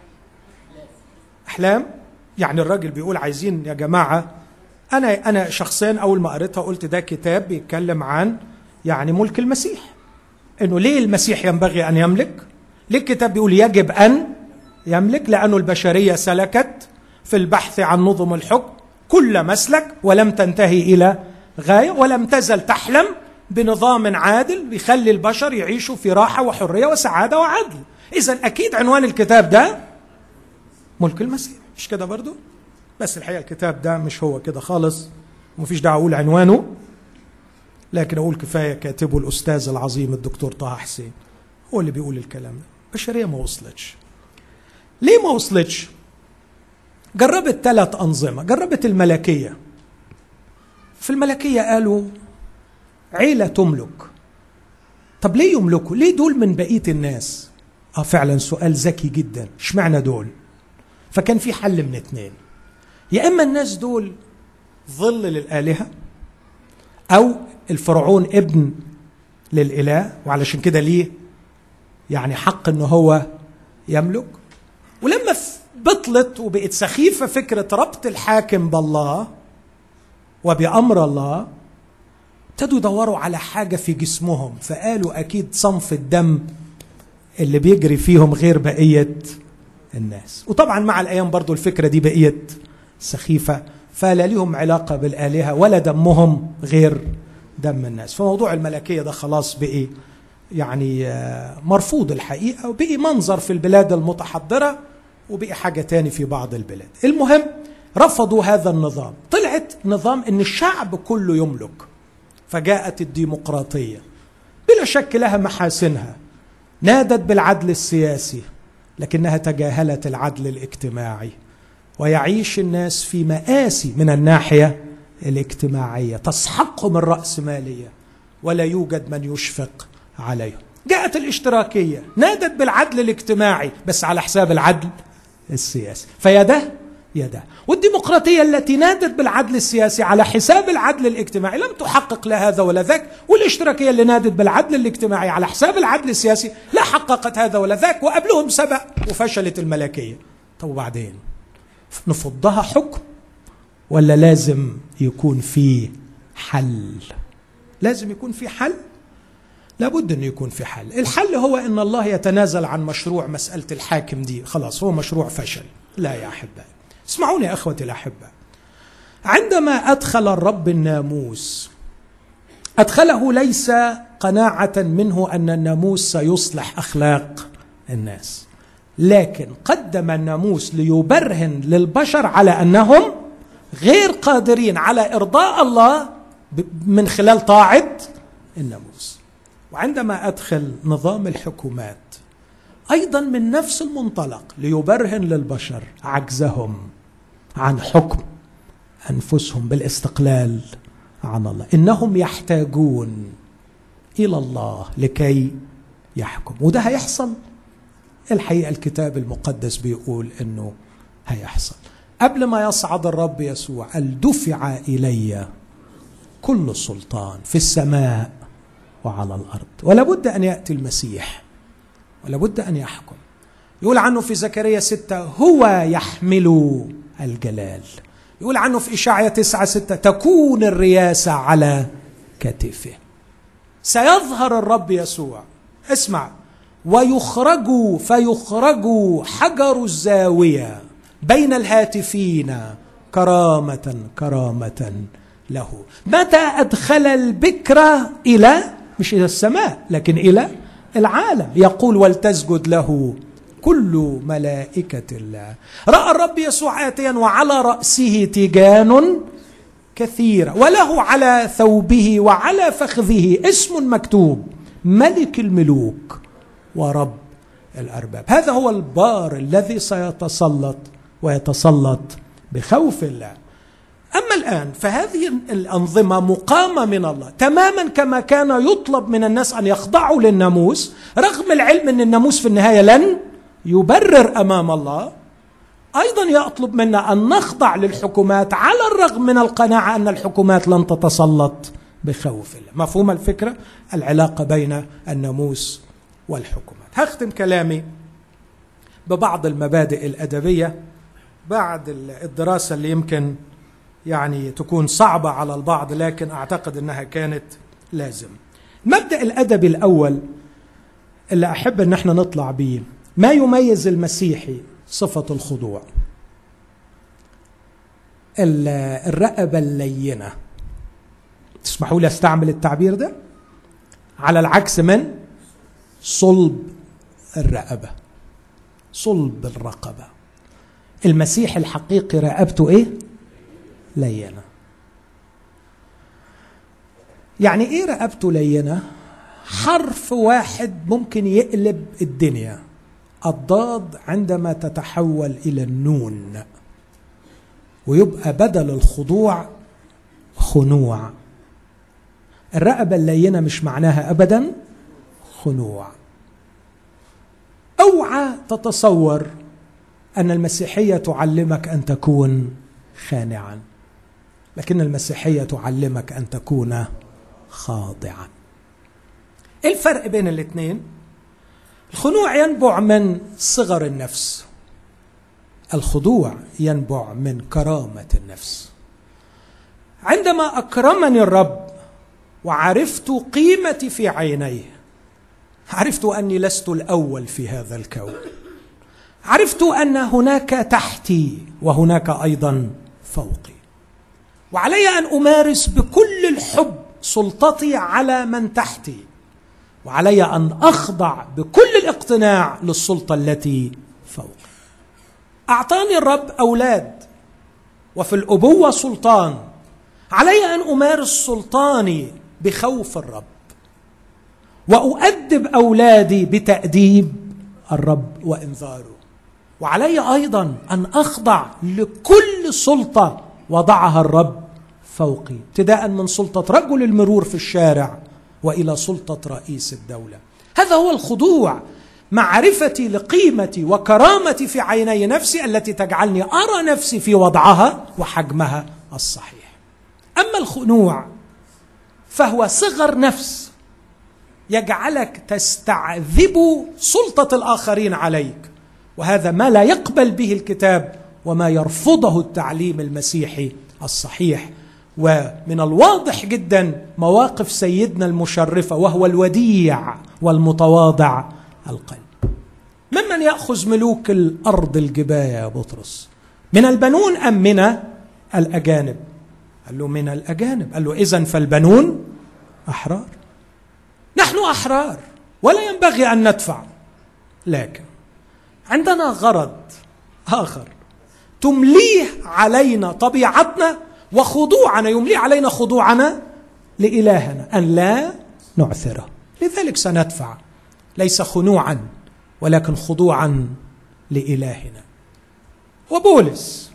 احلام يعني الراجل بيقول عايزين يا جماعه انا انا شخصيا اول ما قريتها قلت ده كتاب بيتكلم عن يعني ملك المسيح انه ليه المسيح ينبغي ان يملك ليه الكتاب بيقول يجب ان يملك لانه البشريه سلكت في البحث عن نظم الحكم كل مسلك ولم تنتهي الى غايه ولم تزل تحلم بنظام عادل بيخلي البشر يعيشوا في راحه وحريه وسعاده وعدل اذا اكيد عنوان الكتاب ده ملك المسيح مش كده برضو بس الحقيقه الكتاب ده مش هو كده خالص ومفيش داعي اقول عنوانه لكن اقول كفايه كاتبه الاستاذ العظيم الدكتور طه حسين هو اللي بيقول الكلام ده البشريه ما وصلتش ليه ما وصلتش جربت ثلاث انظمه جربت الملكيه في الملكيه قالوا عيله تملك طب ليه يملكوا ليه دول من بقيه الناس اه فعلا سؤال ذكي جدا اشمعنى دول فكان في حل من اتنين يا اما الناس دول ظل للالهه او الفرعون ابن للاله وعلشان كده ليه يعني حق ان هو يملك ولما بطلت وبقت سخيفه فكره ربط الحاكم بالله وبامر الله ابتدوا يدوروا على حاجه في جسمهم فقالوا اكيد صنف الدم اللي بيجري فيهم غير بقيه الناس وطبعا مع الايام برضو الفكره دي بقيت سخيفه فلا ليهم علاقه بالالهه ولا دمهم غير دم الناس فموضوع الملكيه ده خلاص بقي يعني آه، مرفوض الحقيقه وبقي منظر في البلاد المتحضره وبقي حاجه تاني في بعض البلاد المهم رفضوا هذا النظام طلعت نظام ان الشعب كله يملك فجاءت الديمقراطيه بلا شك لها محاسنها نادت بالعدل السياسي لكنها تجاهلت العدل الاجتماعي ويعيش الناس في مآسي من الناحيه الاجتماعيه تسحقهم الراسماليه ولا يوجد من يشفق عليهم جاءت الاشتراكيه نادت بالعدل الاجتماعي بس على حساب العدل السياسي فيا ده يا ده والديمقراطية التي نادت بالعدل السياسي على حساب العدل الاجتماعي لم تحقق لا هذا ولا ذاك والاشتراكية اللي نادت بالعدل الاجتماعي على حساب العدل السياسي لا حققت هذا ولا ذاك وقبلهم سبق وفشلت الملكية طب وبعدين نفضها حكم ولا لازم يكون في حل لازم يكون في حل لابد انه يكون في حل الحل هو ان الله يتنازل عن مشروع مساله الحاكم دي خلاص هو مشروع فشل لا يا احبائي اسمعوني يا اخوتي الاحباء عندما ادخل الرب الناموس ادخله ليس قناعه منه ان الناموس سيصلح اخلاق الناس لكن قدم الناموس ليبرهن للبشر على انهم غير قادرين على ارضاء الله من خلال طاعه الناموس وعندما ادخل نظام الحكومات ايضا من نفس المنطلق ليبرهن للبشر عجزهم عن حكم انفسهم بالاستقلال عن الله انهم يحتاجون الى الله لكي يحكم وده هيحصل الحقيقه الكتاب المقدس بيقول انه هيحصل قبل ما يصعد الرب يسوع قال دفع الي كل سلطان في السماء وعلى الارض ولا بد ان ياتي المسيح ولا بد ان يحكم يقول عنه في زكريا ستة هو يحمل الجلال يقول عنه في إشاعية تسعة ستة تكون الرياسة على كتفه سيظهر الرب يسوع اسمع ويخرج فيخرج حجر الزاوية بين الهاتفين كرامة كرامة له متى أدخل البكرة إلى مش إلى السماء لكن إلى العالم يقول ولتسجد له كل ملائكة الله رأى الرب يسوع آتيا وعلى رأسه تيجان كثيرة وله على ثوبه وعلى فخذه اسم مكتوب ملك الملوك ورب الأرباب هذا هو البار الذي سيتسلط ويتسلط بخوف الله أما الآن فهذه الأنظمة مقامة من الله تماما كما كان يطلب من الناس أن يخضعوا للناموس رغم العلم أن الناموس في النهاية لن يبرر امام الله ايضا يطلب منا ان نخضع للحكومات على الرغم من القناعه ان الحكومات لن تتسلط بخوف الله مفهوم الفكره العلاقه بين الناموس والحكومات هختم كلامي ببعض المبادئ الادبيه بعد الدراسه اللي يمكن يعني تكون صعبه على البعض لكن اعتقد انها كانت لازم المبدا الادبي الاول اللي احب ان احنا نطلع بيه ما يميز المسيحي صفة الخضوع الرقبة اللينة تسمحوا لي استعمل التعبير ده على العكس من صلب الرقبة صلب الرقبة المسيح الحقيقي رقبته ايه لينة يعني ايه رقبته لينة حرف واحد ممكن يقلب الدنيا الضاد عندما تتحول الى النون ويبقى بدل الخضوع خنوع الرقبه اللينه مش معناها ابدا خنوع اوعى تتصور ان المسيحيه تعلمك ان تكون خانعا لكن المسيحيه تعلمك ان تكون خاضعا ايه الفرق بين الاثنين الخنوع ينبع من صغر النفس الخضوع ينبع من كرامه النفس عندما اكرمني الرب وعرفت قيمتي في عينيه عرفت اني لست الاول في هذا الكون عرفت ان هناك تحتي وهناك ايضا فوقي وعلي ان امارس بكل الحب سلطتي على من تحتي وعلي ان اخضع بكل الاقتناع للسلطه التي فوق اعطاني الرب اولاد وفي الابوه سلطان علي ان امارس سلطاني بخوف الرب واؤدب اولادي بتاديب الرب وانذاره وعلي ايضا ان اخضع لكل سلطه وضعها الرب فوقي ابتداء من سلطه رجل المرور في الشارع والى سلطه رئيس الدوله هذا هو الخضوع معرفتي لقيمتي وكرامتي في عيني نفسي التي تجعلني ارى نفسي في وضعها وحجمها الصحيح اما الخنوع فهو صغر نفس يجعلك تستعذب سلطه الاخرين عليك وهذا ما لا يقبل به الكتاب وما يرفضه التعليم المسيحي الصحيح ومن الواضح جدا مواقف سيدنا المشرفه وهو الوديع والمتواضع القلب ممن ياخذ ملوك الارض الجبايه يا بطرس من البنون ام من الاجانب قال له من الاجانب قال له اذا فالبنون احرار نحن احرار ولا ينبغي ان ندفع لكن عندنا غرض اخر تمليه علينا طبيعتنا وخضوعنا يملي علينا خضوعنا لإلهنا أن لا نعثره لذلك سندفع ليس خنوعا ولكن خضوعا لإلهنا وبولس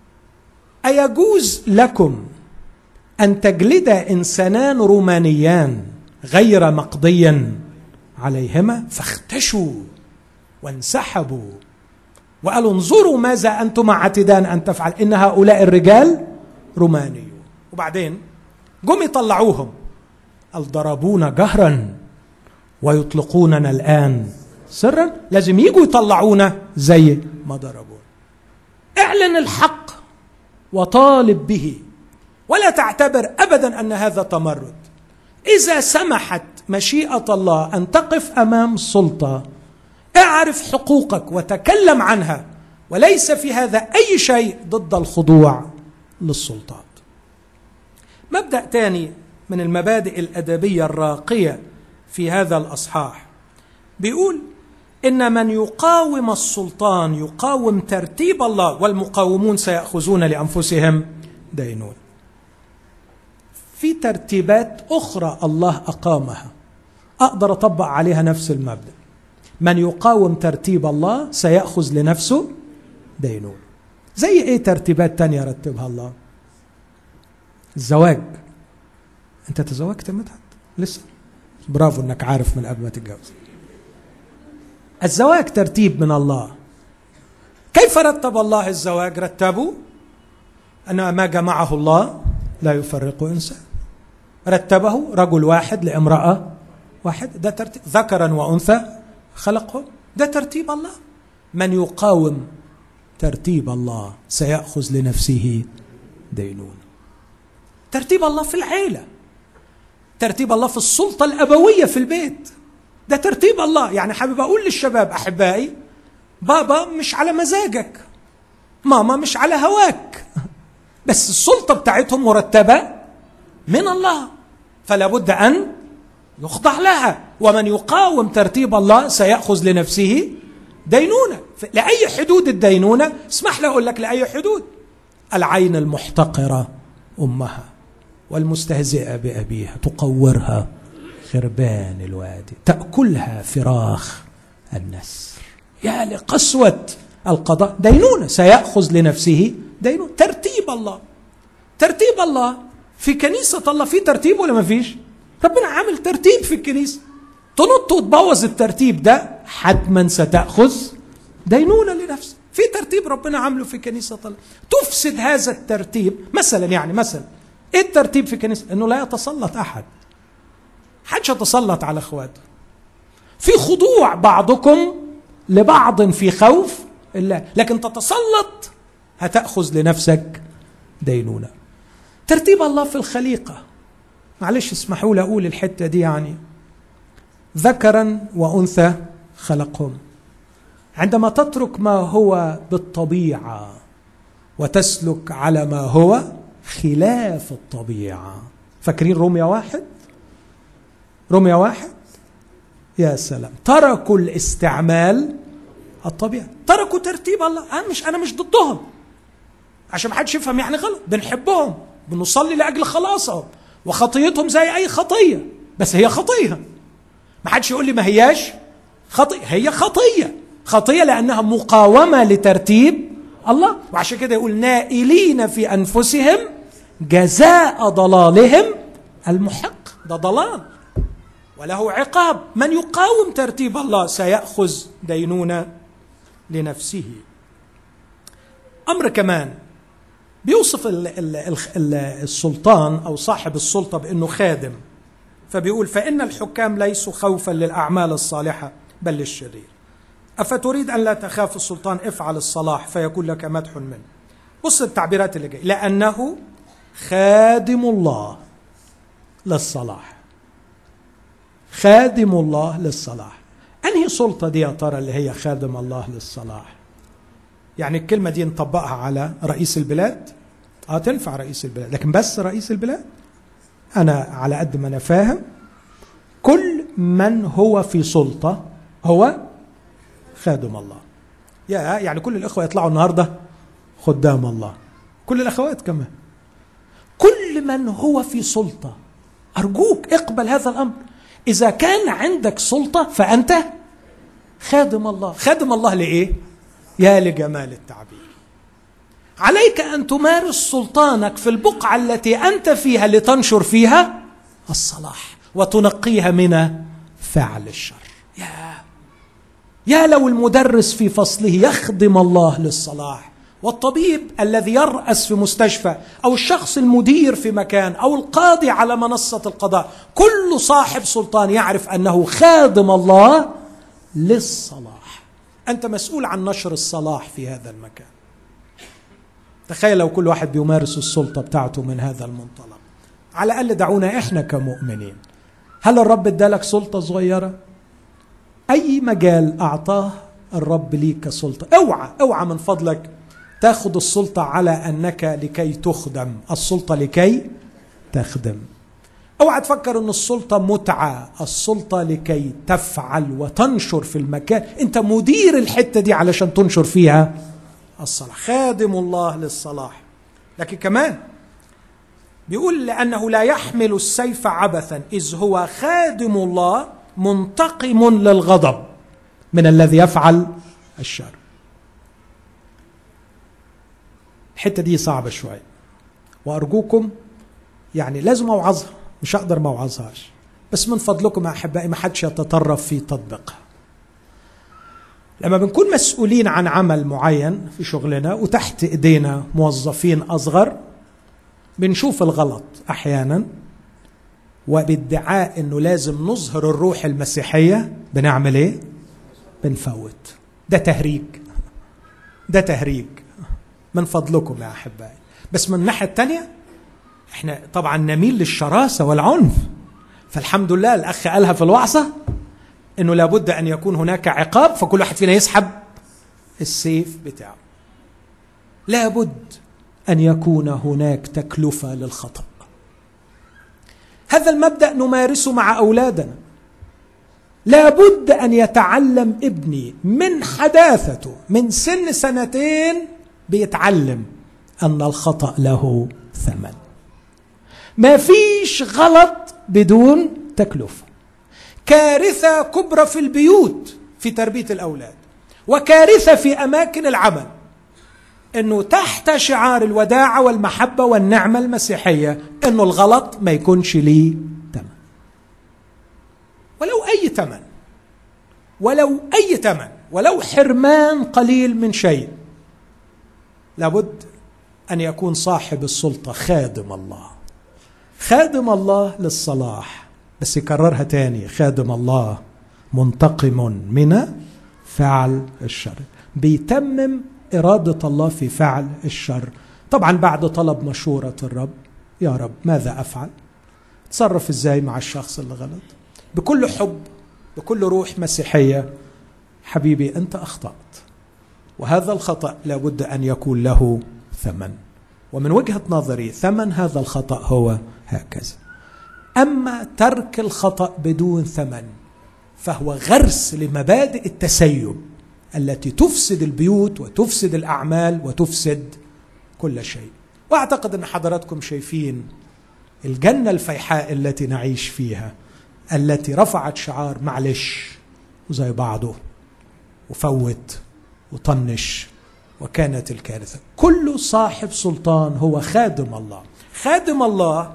أيجوز لكم أن تجلد إنسانان رومانيان غير مقضيا عليهما فاختشوا وانسحبوا وقالوا انظروا ماذا أنتم عتدان أن تفعل إن هؤلاء الرجال روماني وبعدين جم يطلعوهم قال ضربونا جهرا ويطلقوننا الآن سرا لازم يجوا يطلعونا زي ما ضربونا اعلن الحق وطالب به ولا تعتبر ابدا ان هذا تمرد اذا سمحت مشيئه الله ان تقف امام سلطه اعرف حقوقك وتكلم عنها وليس في هذا اي شيء ضد الخضوع للسلطات مبدا ثاني من المبادئ الادبيه الراقيه في هذا الاصحاح بيقول ان من يقاوم السلطان يقاوم ترتيب الله والمقاومون سياخذون لانفسهم دينون في ترتيبات اخرى الله اقامها اقدر اطبق عليها نفس المبدا من يقاوم ترتيب الله سياخذ لنفسه دينون زي ايه ترتيبات تانية رتبها الله الزواج انت تزوجت مدحت لسه برافو انك عارف من قبل ما تتجوز الزواج ترتيب من الله كيف رتب الله الزواج رتبه أن ما جمعه الله لا يفرق إنسان رتبه رجل واحد لامرأة واحد ده ترتيب ذكرا وأنثى خلقهم ده ترتيب الله من يقاوم ترتيب الله سيأخذ لنفسه دينون ترتيب الله في العيلة ترتيب الله في السلطة الأبوية في البيت ده ترتيب الله يعني حابب أقول للشباب أحبائي بابا مش على مزاجك ماما مش على هواك بس السلطة بتاعتهم مرتبة من الله فلا بد أن يخضع لها ومن يقاوم ترتيب الله سيأخذ لنفسه دينونة لأي حدود الدينونة اسمح لي أقول لك لأي حدود العين المحتقرة أمها والمستهزئة بأبيها تقورها خربان الوادي تأكلها فراخ النسر يا لقسوة القضاء دينونة سيأخذ لنفسه دينونة ترتيب الله ترتيب الله في كنيسة الله في ترتيب ولا ما فيش ربنا عامل ترتيب في الكنيسة تنط وتبوظ الترتيب ده حتما ستأخذ دينونة لنفسك في ترتيب ربنا عامله في كنيسة الله تفسد هذا الترتيب مثلا يعني مثلا ايه الترتيب في الكنيسة انه لا يتسلط احد حدش يتسلط على اخواته في خضوع بعضكم لبعض في خوف الله لكن تتسلط هتأخذ لنفسك دينونة ترتيب الله في الخليقة معلش اسمحوا لي أقول الحتة دي يعني ذكرا وأنثى خلقهم عندما تترك ما هو بالطبيعة وتسلك على ما هو خلاف الطبيعة فاكرين روميا واحد روميا واحد يا سلام تركوا الاستعمال الطبيعي تركوا ترتيب الله أنا مش أنا مش ضدهم عشان ما حدش يفهم يعني غلط بنحبهم بنصلي لاجل خلاصهم وخطيتهم زي اي خطيه بس هي خطيه ما حدش يقول لي ما هياش خطيه هي خطيه خطيه لانها مقاومه لترتيب الله وعشان كده يقول نائلين في انفسهم جزاء ضلالهم المحق ده ضلال وله عقاب من يقاوم ترتيب الله سيأخذ دينونة لنفسه أمر كمان بيوصف ال ال ال السلطان أو صاحب السلطة بأنه خادم فبيقول فإن الحكام ليسوا خوفا للأعمال الصالحة بل للشرير أفتريد أن لا تخاف السلطان افعل الصلاح فيكون لك مدح منه بص التعبيرات اللي جاي لأنه خادم الله للصلاح خادم الله للصلاح أنهي سلطة دي يا ترى اللي هي خادم الله للصلاح يعني الكلمة دي نطبقها على رئيس البلاد اه تنفع رئيس البلاد لكن بس رئيس البلاد أنا على قد ما أنا فاهم كل من هو في سلطة هو خادم الله يا يعني كل الإخوة يطلعوا النهاردة خدام الله كل الأخوات كمان كل من هو في سلطة أرجوك اقبل هذا الأمر إذا كان عندك سلطة فأنت خادم الله خادم الله لإيه؟ يا لجمال التعبير عليك أن تمارس سلطانك في البقعة التي أنت فيها لتنشر فيها الصلاح وتنقيها من فعل الشر يا يا لو المدرس في فصله يخدم الله للصلاح والطبيب الذي يرأس في مستشفى أو الشخص المدير في مكان أو القاضي على منصة القضاء كل صاحب سلطان يعرف أنه خادم الله للصلاح أنت مسؤول عن نشر الصلاح في هذا المكان تخيل لو كل واحد بيمارس السلطة بتاعته من هذا المنطلق على الأقل دعونا إحنا كمؤمنين هل الرب ادالك سلطة صغيرة أي مجال أعطاه الرب ليك كسلطة اوعى اوعى من فضلك تاخذ السلطة على أنك لكي تخدم السلطة لكي تخدم اوعى تفكر ان السلطة متعة السلطة لكي تفعل وتنشر في المكان انت مدير الحتة دي علشان تنشر فيها الصلاح خادم الله للصلاح لكن كمان بيقول لأنه لا يحمل السيف عبثا إذ هو خادم الله منتقم للغضب من الذي يفعل الشر الحتة دي صعبة شوية وأرجوكم يعني لازم أوعظها مش هقدر ما أوعظهاش بس من فضلكم يا أحبائي ما حدش يتطرف في تطبيقها لما بنكون مسؤولين عن عمل معين في شغلنا وتحت ايدينا موظفين اصغر بنشوف الغلط احيانا وبادعاء انه لازم نظهر الروح المسيحيه بنعمل ايه؟ بنفوت ده تهريج ده تهريج من فضلكم يا احبائي بس من الناحيه الثانيه احنا طبعا نميل للشراسه والعنف فالحمد لله الاخ قالها في الوعظه انه لابد ان يكون هناك عقاب فكل واحد فينا يسحب السيف بتاعه لابد ان يكون هناك تكلفه للخطا هذا المبدا نمارسه مع اولادنا لابد ان يتعلم ابني من حداثته من سن سنتين بيتعلم ان الخطا له ثمن ما فيش غلط بدون تكلفه كارثه كبرى في البيوت في تربيه الاولاد وكارثه في اماكن العمل انه تحت شعار الوداعه والمحبه والنعمه المسيحيه انه الغلط ما يكونش ليه ثمن ولو اي ثمن ولو اي ثمن ولو حرمان قليل من شيء لابد ان يكون صاحب السلطه خادم الله خادم الله للصلاح بس يكررها تاني خادم الله منتقم من فعل الشر بيتمم إرادة الله في فعل الشر طبعا بعد طلب مشورة الرب يا رب ماذا افعل تصرف ازاي مع الشخص اللي غلط بكل حب بكل روح مسيحيه حبيبي انت اخطات وهذا الخطا لابد ان يكون له ثمن ومن وجهه نظري ثمن هذا الخطا هو هكذا اما ترك الخطا بدون ثمن فهو غرس لمبادئ التسيب التي تفسد البيوت وتفسد الاعمال وتفسد كل شيء واعتقد ان حضراتكم شايفين الجنه الفيحاء التي نعيش فيها التي رفعت شعار معلش وزي بعضه وفوت وطنش وكانت الكارثه كل صاحب سلطان هو خادم الله خادم الله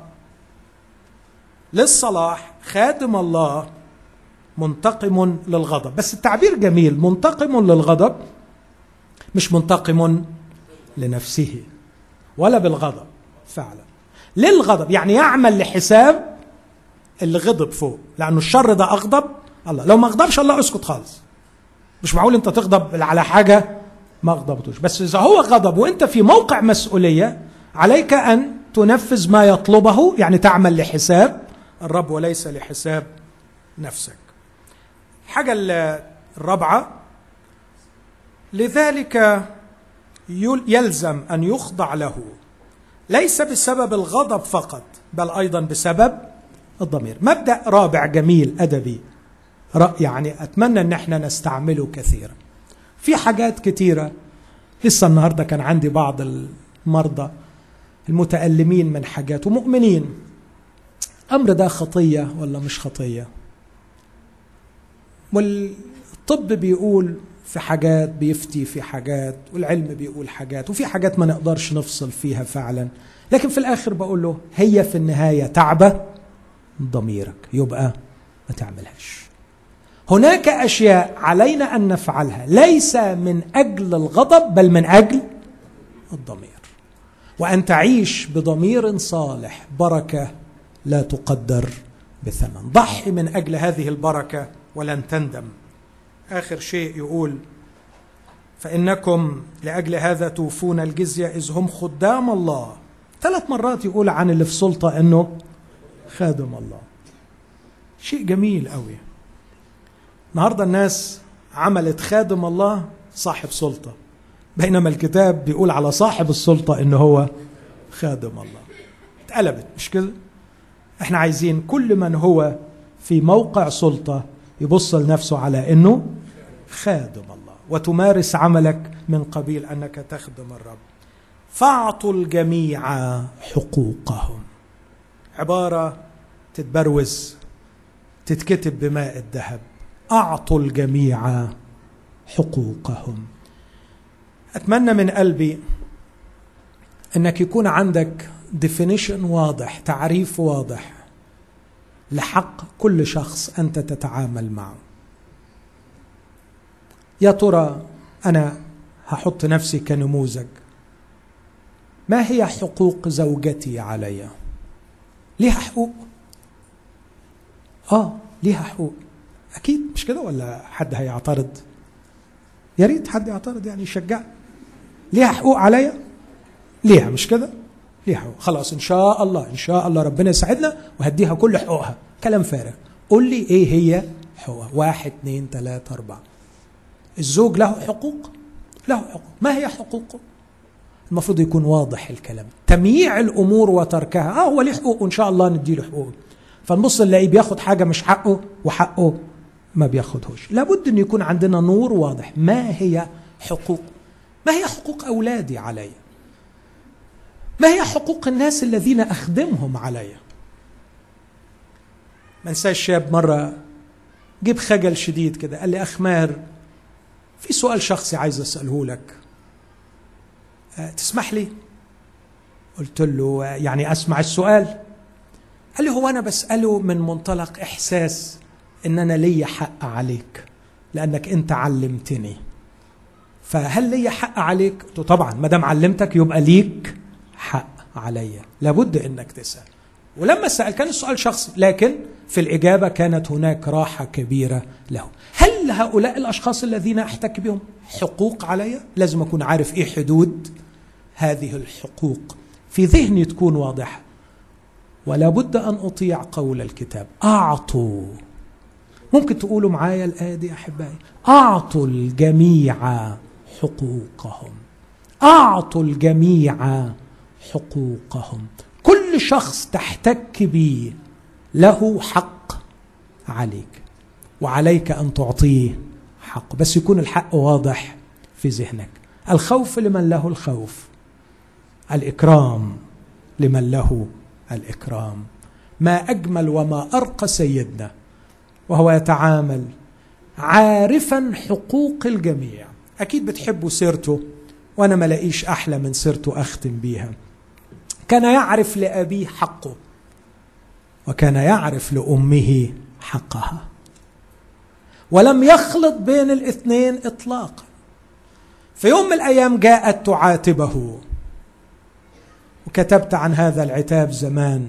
للصلاح خادم الله منتقم للغضب بس التعبير جميل منتقم للغضب مش منتقم لنفسه ولا بالغضب فعلا للغضب يعني يعمل لحساب اللي غضب فوق لانه الشر ده اغضب الله لو ما غضبش الله اسكت خالص مش معقول انت تغضب على حاجه ما غضبتوش بس اذا هو غضب وانت في موقع مسؤوليه عليك ان تنفذ ما يطلبه يعني تعمل لحساب الرب وليس لحساب نفسك الحاجه الرابعه لذلك يلزم ان يخضع له ليس بسبب الغضب فقط بل ايضا بسبب الضمير مبدا رابع جميل ادبي يعني اتمنى ان احنا نستعمله كثيرا في حاجات كثيره لسه النهارده كان عندي بعض المرضى المتألمين من حاجات ومؤمنين أمر ده خطية ولا مش خطية والطب بيقول في حاجات بيفتي في حاجات والعلم بيقول حاجات وفي حاجات ما نقدرش نفصل فيها فعلا لكن في الآخر بقول له هي في النهاية تعبة ضميرك يبقى ما تعملهاش هناك اشياء علينا ان نفعلها ليس من اجل الغضب بل من اجل الضمير وان تعيش بضمير صالح بركه لا تقدر بثمن ضحي من اجل هذه البركه ولن تندم اخر شيء يقول فانكم لاجل هذا توفون الجزيه اذ هم خدام الله ثلاث مرات يقول عن اللي في سلطه انه خادم الله شيء جميل قوي النهارده الناس عملت خادم الله صاحب سلطه بينما الكتاب بيقول على صاحب السلطه ان هو خادم الله اتقلبت مش كده احنا عايزين كل من هو في موقع سلطه يبص لنفسه على انه خادم الله وتمارس عملك من قبيل انك تخدم الرب فاعطوا الجميع حقوقهم عباره تتبروز تتكتب بماء الذهب اعطوا الجميع حقوقهم اتمنى من قلبي انك يكون عندك ديفينيشن واضح تعريف واضح لحق كل شخص انت تتعامل معه يا ترى انا هحط نفسي كنموذج ما هي حقوق زوجتي علي ليها حقوق اه ليها حقوق اكيد مش كده ولا حد هيعترض يا ريت حد يعترض يعني يشجع ليها حقوق عليا ليها مش كده ليها حقوق خلاص ان شاء الله ان شاء الله ربنا يساعدنا وهديها كل حقوقها كلام فارغ قول لي ايه هي حقوقها واحد اثنين ثلاثة أربعة الزوج له حقوق له حقوق ما هي حقوقه المفروض يكون واضح الكلام تمييع الامور وتركها اه هو ليه حقوق وان شاء الله نديله حقوق فنبص نلاقيه بياخد حاجه مش حقه وحقه ما بياخدهوش لابد ان يكون عندنا نور واضح ما هي حقوق ما هي حقوق اولادي علي ما هي حقوق الناس الذين اخدمهم علي ما انساش شاب مره جيب خجل شديد كده قال لي اخ ماهر في سؤال شخصي عايز اساله لك أه تسمح لي قلت له يعني اسمع السؤال قال لي هو انا بساله من منطلق احساس ان انا ليا حق عليك لانك انت علمتني فهل ليا حق عليك قلت طبعا ما دام علمتك يبقى ليك حق عليا لابد انك تسال ولما سال كان السؤال شخصي لكن في الاجابه كانت هناك راحه كبيره له هل هؤلاء الاشخاص الذين احتك بهم حقوق علي لازم اكون عارف ايه حدود هذه الحقوق في ذهني تكون واضحه ولا بد أن أطيع قول الكتاب أعطوا ممكن تقولوا معايا الآية دي أحبائي أعطوا الجميع حقوقهم أعطوا الجميع حقوقهم كل شخص تحتك به له حق عليك وعليك أن تعطيه حق بس يكون الحق واضح في ذهنك الخوف لمن له الخوف الإكرام لمن له الإكرام ما أجمل وما أرقى سيدنا وهو يتعامل عارفا حقوق الجميع أكيد بتحبوا سيرته وأنا ما لاقيش أحلى من سيرته أختم بيها كان يعرف لأبيه حقه وكان يعرف لأمه حقها ولم يخلط بين الاثنين إطلاقا في يوم من الأيام جاءت تعاتبه وكتبت عن هذا العتاب زمان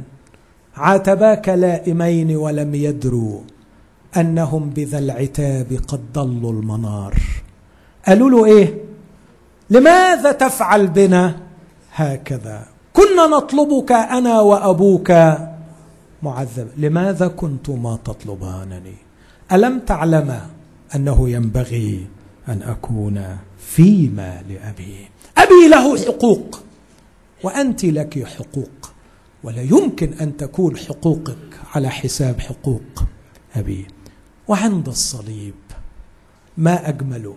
عاتباك لائمين ولم يدروا انهم بذا العتاب قد ضلوا المنار قالوا له ايه لماذا تفعل بنا هكذا كنا نطلبك انا وابوك معذب لماذا كنتما تطلبانني الم تعلما انه ينبغي ان اكون فيما لابي ابي له حقوق وانت لك حقوق ولا يمكن ان تكون حقوقك على حساب حقوق ابي وعند الصليب ما اجمله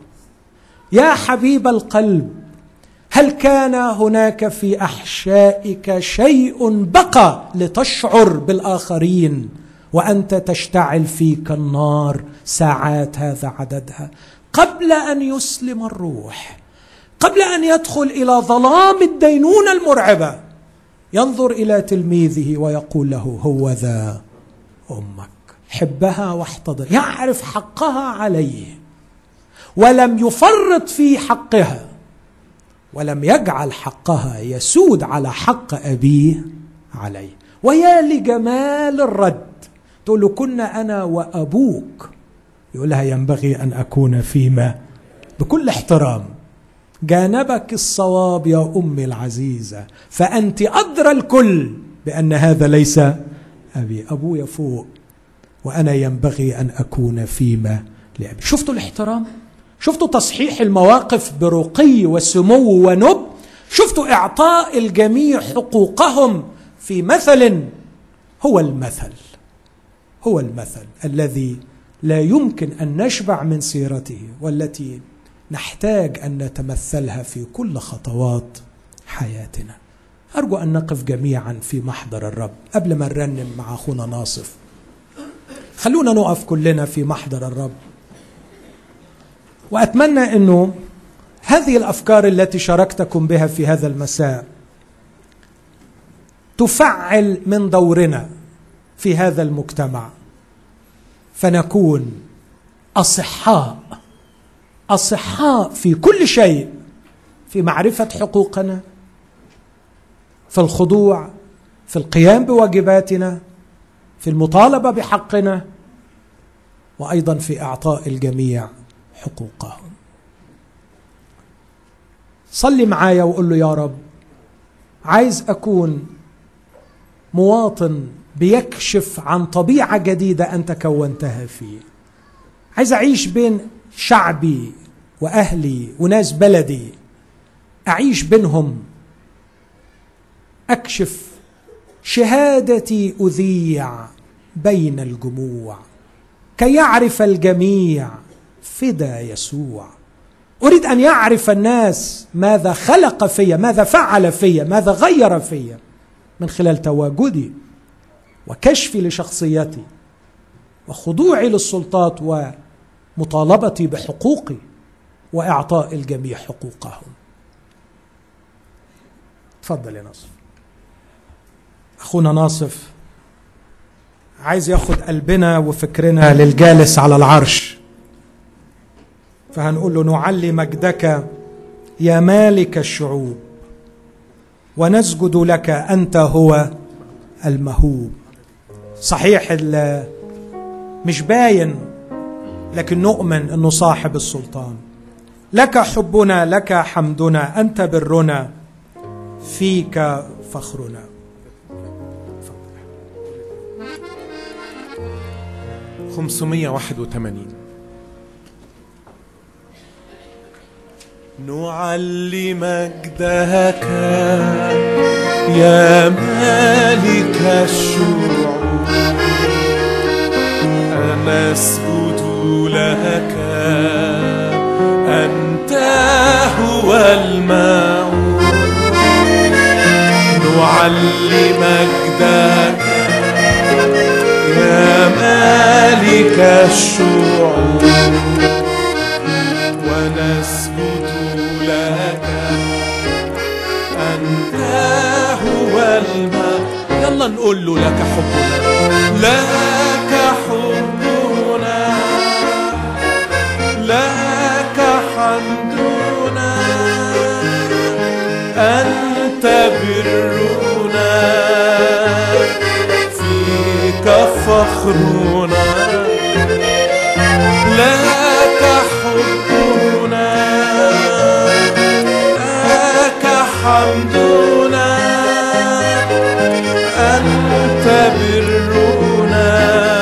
يا حبيب القلب هل كان هناك في احشائك شيء بقى لتشعر بالاخرين وانت تشتعل فيك النار ساعات هذا عددها قبل ان يسلم الروح قبل ان يدخل الى ظلام الدينونه المرعبه ينظر الى تلميذه ويقول له هو ذا امك حبها واحتضر يعرف حقها عليه ولم يفرط في حقها ولم يجعل حقها يسود على حق ابيه عليه ويا لجمال الرد تقول له كنا انا وابوك يقول لها ينبغي ان اكون فيما بكل احترام جانبك الصواب يا امي العزيزه فانت ادرى الكل بان هذا ليس ابي ابويا فوق وانا ينبغي ان اكون فيما لابي شفتوا الاحترام شفتوا تصحيح المواقف برقي وسمو ونب شفتوا اعطاء الجميع حقوقهم في مثل هو المثل هو المثل الذي لا يمكن ان نشبع من سيرته والتي نحتاج ان نتمثلها في كل خطوات حياتنا ارجو ان نقف جميعا في محضر الرب قبل ما نرنم مع اخونا ناصف خلونا نقف كلنا في محضر الرب واتمنى انه هذه الافكار التي شاركتكم بها في هذا المساء تفعل من دورنا في هذا المجتمع فنكون اصحاء اصحاء في كل شيء في معرفه حقوقنا في الخضوع في القيام بواجباتنا في المطالبه بحقنا وايضا في اعطاء الجميع حقوقهم صلي معايا وقول له يا رب عايز اكون مواطن بيكشف عن طبيعه جديده انت كونتها فيه عايز اعيش بين شعبي واهلي وناس بلدي اعيش بينهم اكشف شهادتي اذيع بين الجموع كي يعرف الجميع فدا يسوع اريد ان يعرف الناس ماذا خلق في ماذا فعل في ماذا غير في من خلال تواجدي وكشفي لشخصيتي وخضوعي للسلطات ومطالبتي بحقوقي واعطاء الجميع حقوقهم تفضل يا ناصف اخونا ناصف عايز ياخد قلبنا وفكرنا للجالس على العرش فهنقول له نعلي مجدك يا مالك الشعوب ونسجد لك انت هو المهوب صحيح مش باين لكن نؤمن انه صاحب السلطان لك حبنا لك حمدنا انت برنا فيك فخرنا 581 نعلي مجدك يا مالك الشعوب نسجد لك أنت هو المعون نعلي مجدك يا مالك الشعوب ونسجد لك أنت هو الماء يلا نقول له لك حبنا لك حبنا لك حمدنا أنت برنا فيك فخرنا لك حبنا لك حمدنا أنت برنا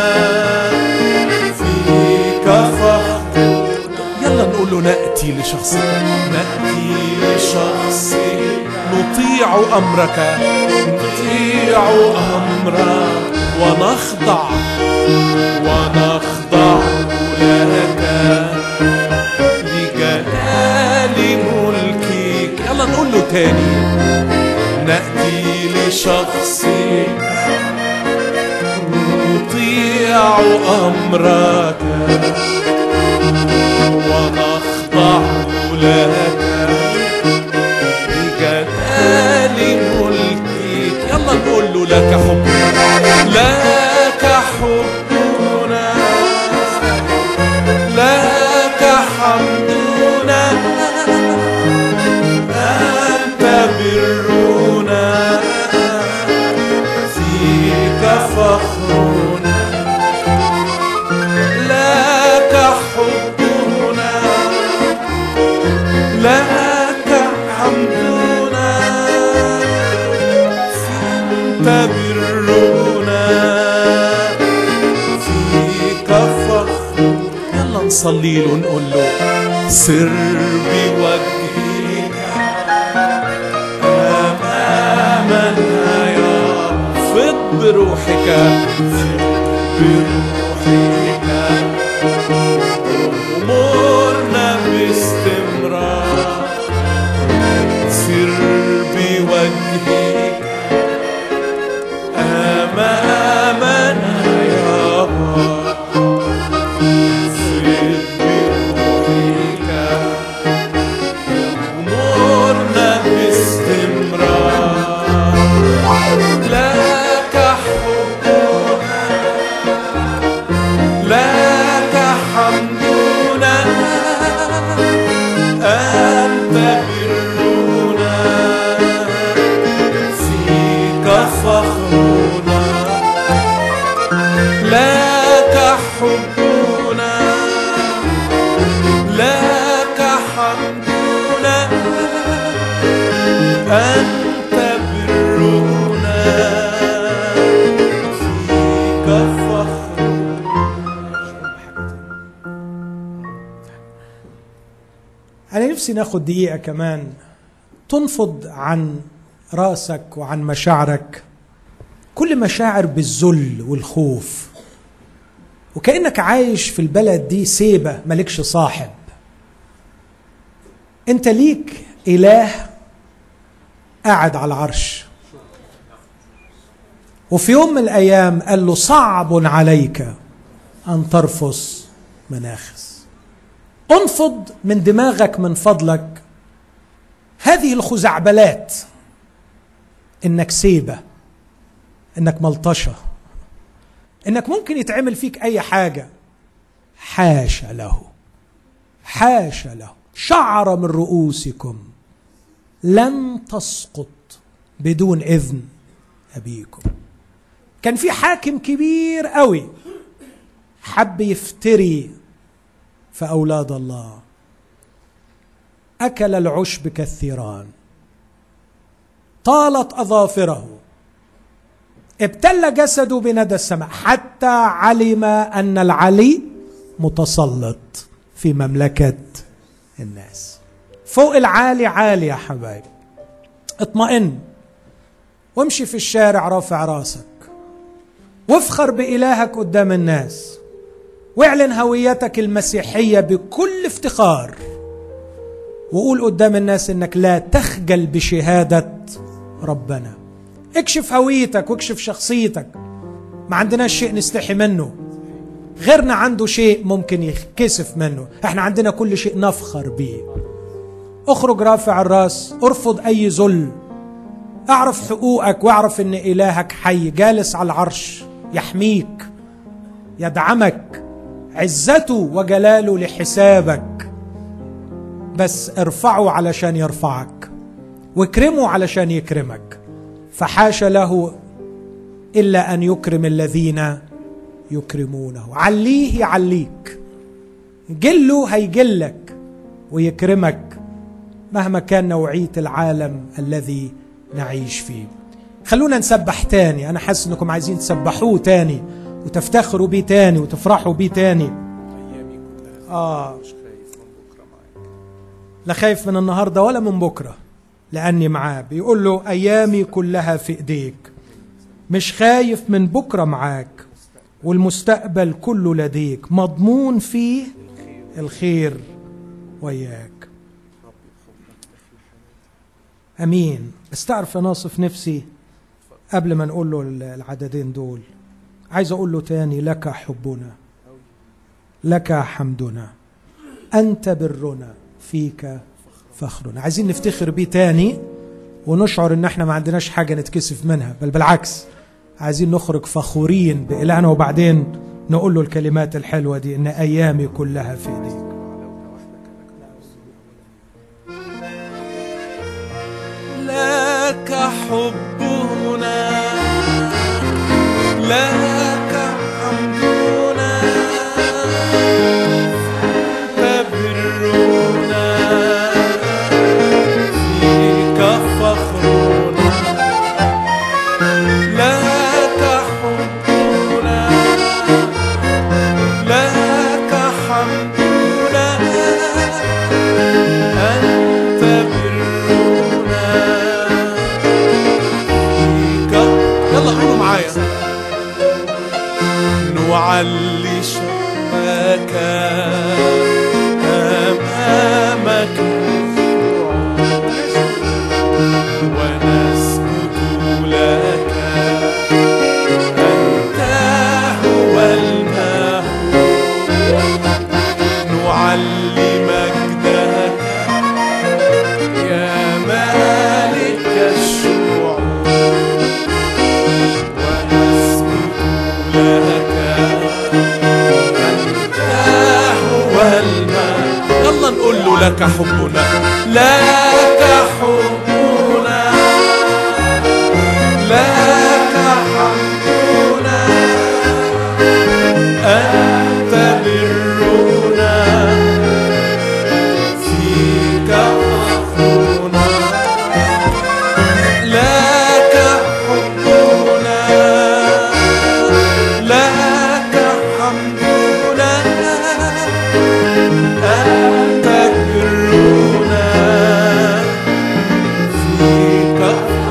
فيك فخر يلا نقول له نأتي لشخصك نأتي لشخصك نطيع أمرك نطيع أمرك ونخضع ونخضع لك لجلال ملكك يلا نقول له تاني نأتي لشخصك نطيع أمرك ونخضع لك بجلال ملكك يلا نقول له لك حبنا لك حبنا لك حمدنا أنت برنا فيك فخرنا لك حبنا لك حمدنا أنت برنا فيك فخر يلا نصلي له نقول له سر بوجهك أمامنا يا فض بروحك فض بروحك أمورنا باستمرار سر بوجهك أمامنا يا رب سر بروحك أمورنا باستمرار لك حبنا لك حمدنا أنت برنا فيك فخرنا لك حبنا لك حمدنا أنت برنا فيك أنا نفسي ناخد دقيقة كمان تنفض عن راسك وعن مشاعرك كل مشاعر بالذل والخوف وكأنك عايش في البلد دي سيبة مالكش صاحب انت ليك إله قاعد على العرش وفي يوم من الأيام قال له صعب عليك أن ترفس مناخس انفض من دماغك من فضلك هذه الخزعبلات انك سيبه انك ملطشه انك ممكن يتعمل فيك اي حاجه حاشا له حاشا له شعر من رؤوسكم لن تسقط بدون اذن ابيكم كان في حاكم كبير قوي حب يفتري في اولاد الله اكل العشب كالثيران طالت اظافره ابتل جسده بندى السماء حتى علم ان العلي متسلط في مملكه الناس فوق العالي عالي يا حبايب اطمئن وامشي في الشارع رافع راسك وافخر بإلهك قدام الناس واعلن هويتك المسيحية بكل افتخار وقول قدام الناس انك لا تخجل بشهادة ربنا اكشف هويتك واكشف شخصيتك ما عندناش شيء نستحي منه غيرنا عنده شيء ممكن يكسف منه احنا عندنا كل شيء نفخر به اخرج رافع الراس ارفض اي ذل اعرف حقوقك واعرف ان الهك حي جالس على العرش يحميك يدعمك عزته وجلاله لحسابك بس ارفعه علشان يرفعك واكرمه علشان يكرمك فحاش له الا ان يكرم الذين يكرمونه عليه يعليك جله هيجلك ويكرمك مهما كان نوعيه العالم الذي نعيش فيه خلونا نسبح تاني انا حاسس انكم عايزين تسبحوه تاني وتفتخروا بيه تاني وتفرحوا بيه تاني اه لا خايف من النهارده ولا من بكره لاني معاه بيقول له ايامي كلها في ايديك مش خايف من بكره معاك والمستقبل كله لديك مضمون فيه الخير وياك امين بس تعرف يا ناصف نفسي قبل ما نقول له العددين دول عايز اقول له تاني لك حبنا لك حمدنا انت برنا فيك فخرنا عايزين نفتخر بيه تاني ونشعر ان احنا ما عندناش حاجه نتكسف منها بل بالعكس عايزين نخرج فخورين بإلهنا وبعدين نقول له الكلمات الحلوه دي ان ايامي كلها في ايديك لك حبنا لك حمدنا فبرنا فيك فخرنا لك حبنا لك حمدنا أنت برنا فيك يلا قولوا معايا نعلي شرك أمامك ونسجد لك أنت هو المهول نعلي مجدك يا مالك الشعوب ونسجد لك أنت هو المال يلا نقول له لك حبنا لك حبنا لك حمدنا أنت برنا فيك فخرنا لك حبنا لك حمدنا أنت برنا فيك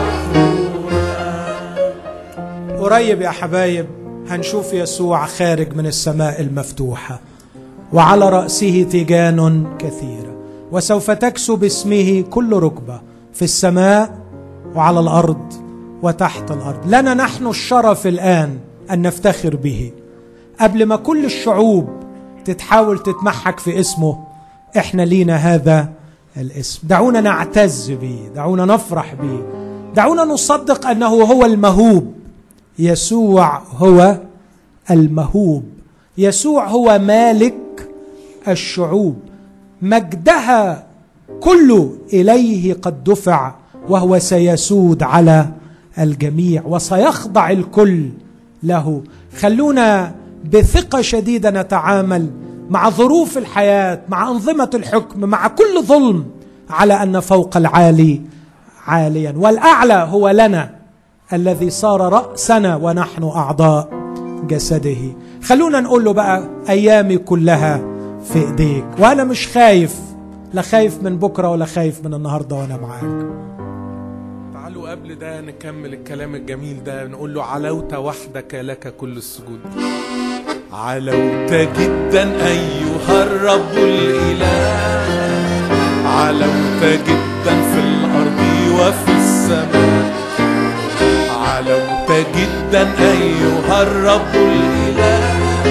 فخرنا قريب يا حبايب هنشوف يسوع خارج من السماء المفتوحه وعلى راسه تيجان كثيره وسوف تكسو باسمه كل ركبه في السماء وعلى الارض وتحت الارض لنا نحن الشرف الان ان نفتخر به قبل ما كل الشعوب تتحاول تتمحك في اسمه احنا لينا هذا الاسم دعونا نعتز به دعونا نفرح به دعونا نصدق انه هو المهوب يسوع هو المهوب يسوع هو مالك الشعوب مجدها كله اليه قد دفع وهو سيسود على الجميع وسيخضع الكل له خلونا بثقه شديده نتعامل مع ظروف الحياه مع انظمه الحكم مع كل ظلم على ان فوق العالي عاليا والاعلى هو لنا الذي صار راسنا ونحن اعضاء جسده خلونا نقول له بقى ايامي كلها في ايديك وانا مش خايف لا خايف من بكره ولا خايف من النهارده وانا معاك تعالوا قبل ده نكمل الكلام الجميل ده نقول له علوت وحدك لك كل السجود علوت جدا أيها الرب الإله علوت جدا في الأرض وفي السماء علوت جدا أيها الرب الإله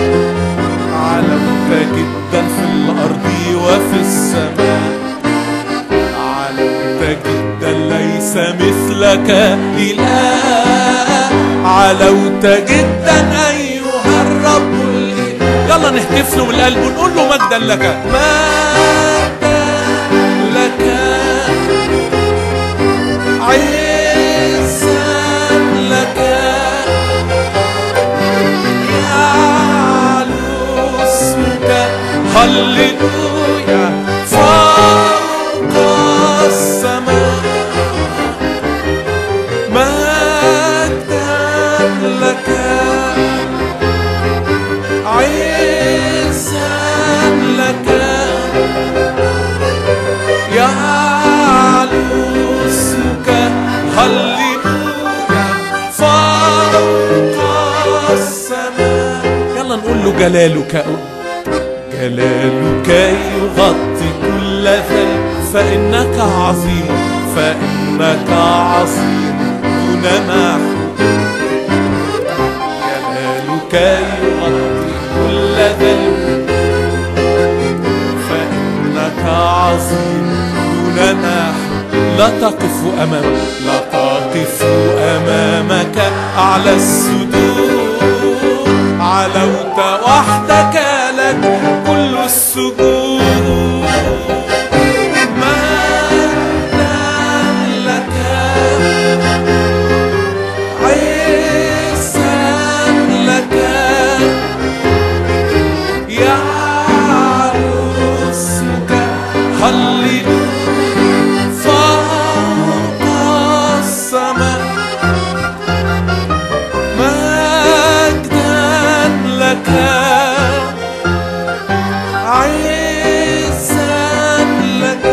علوت جدا في الأرض وفي السماء علوت جدا ليس مثلك إله علوت جدا أيها الرب الإله يلا نهتف له من القلب ونقول له مجدا لك مجدا لك عزا لك يعلو اسمك هللويا فوق السماء مجدا لك عزا لك يعلو اسمك هللويا فوق السماء يلا نقول له جلالك جلالك يغطي كل ذنب فإنك عظيم فإنك عظيم دون محدود جلالك يغطي كل ذنب فإنك عظيم دون محدود لا تقف أمامك لا تقف أمامك على السدود علوت وحدك لك كل السجود مجدا لك عزا لك يعلو اسمك هللويا فوق السماء مجدا لك عزا لك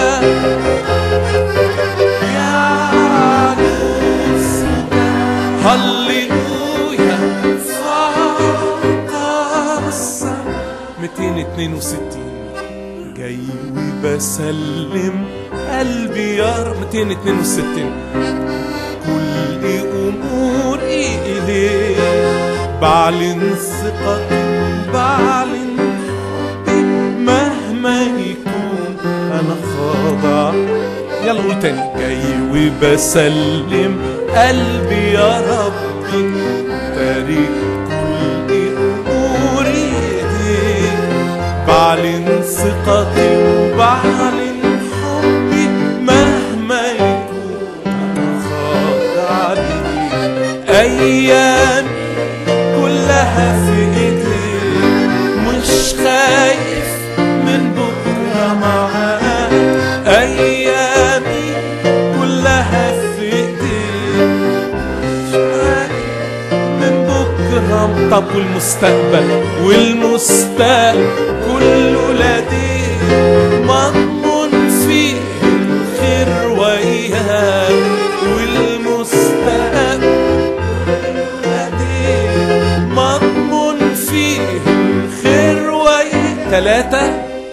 يعلو اسمك هللويا فوق السماء 262 جاي وبسلم قلبي يا رب 262 كل اموري اليك بعلن ثقتي بعلن حبي مهما يكون انا خاضع يلا قول تاني جاي وبسلم قلبي يا ربي تاريخ كل اموري ايديك بعلن ثقتي وبعلن حبي مهما يكون انا خاضع ليك ايام كلها في ايديك مش خايف من بكره معاك ايامي كلها في ايديك مش خايف من بكره طب والمستقبل والمستقبل كله لديك مضمون فيه الخير وإياك والمستقبل لديك مضمون فيه الخير وإياك ثلاثة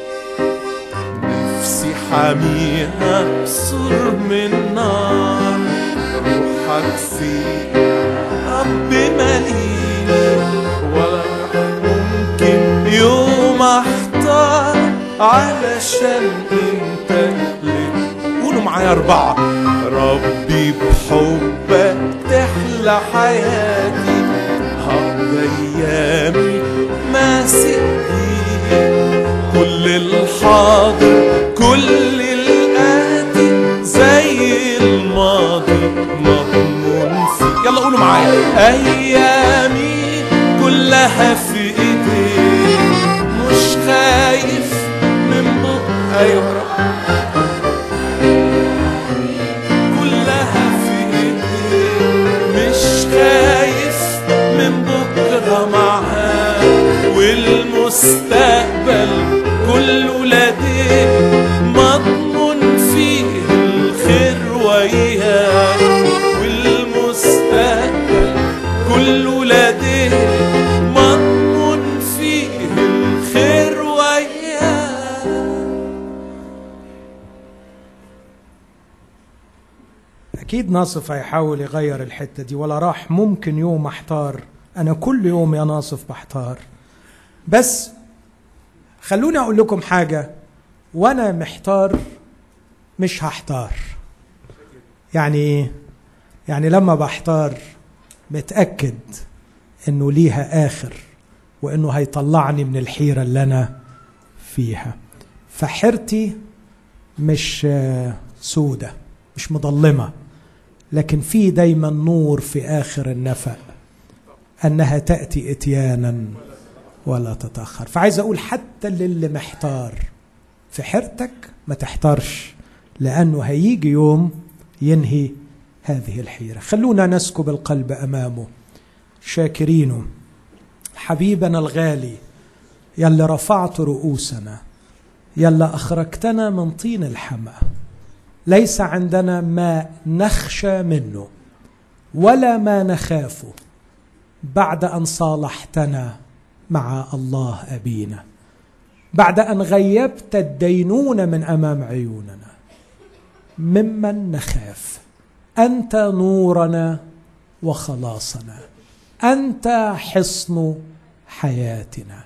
نفسي حاميها بسور من نار روحك فيه رب مليني ولا ممكن يوم احتار علشان انت اللي قولوا معايا اربعة ربي بحبك تحلى حياتي هقضي ايامي ماسك بيك كل الحاضر كل الآتي زي الماضي مضمون فيه يلا قولوا معايا أيامي كلها في إيديك مش خايف من بكرة أيوة يا رب كلها في إيديك والمستقبل كله لديه مضمون فيه الخير وياه والمستقبل كله لديه مضمون فيه الخير وياه أكيد ناصف هيحاول يغير الحتة دي ولا راح ممكن يوم أحتار أنا كل يوم يا ناصف بحتار بس خلوني أقول لكم حاجة وأنا محتار مش هحتار يعني إيه؟ يعني لما بحتار متأكد إنه ليها آخر وإنه هيطلعني من الحيرة اللي أنا فيها فحيرتي مش آه، سودة مش مظلمة لكن في دايما نور في آخر النفق أنها تأتي إتيانا ولا تتأخر فعايز أقول حتى للي محتار في حيرتك ما تحترش لأنه هيجي يوم ينهي هذه الحيرة خلونا نسكب القلب أمامه شاكرينه حبيبنا الغالي يلي رفعت رؤوسنا يلي أخرجتنا من طين الحمأ ليس عندنا ما نخشى منه ولا ما نخافه بعد ان صالحتنا مع الله ابينا بعد ان غيبت الدينونه من امام عيوننا ممن نخاف انت نورنا وخلاصنا انت حصن حياتنا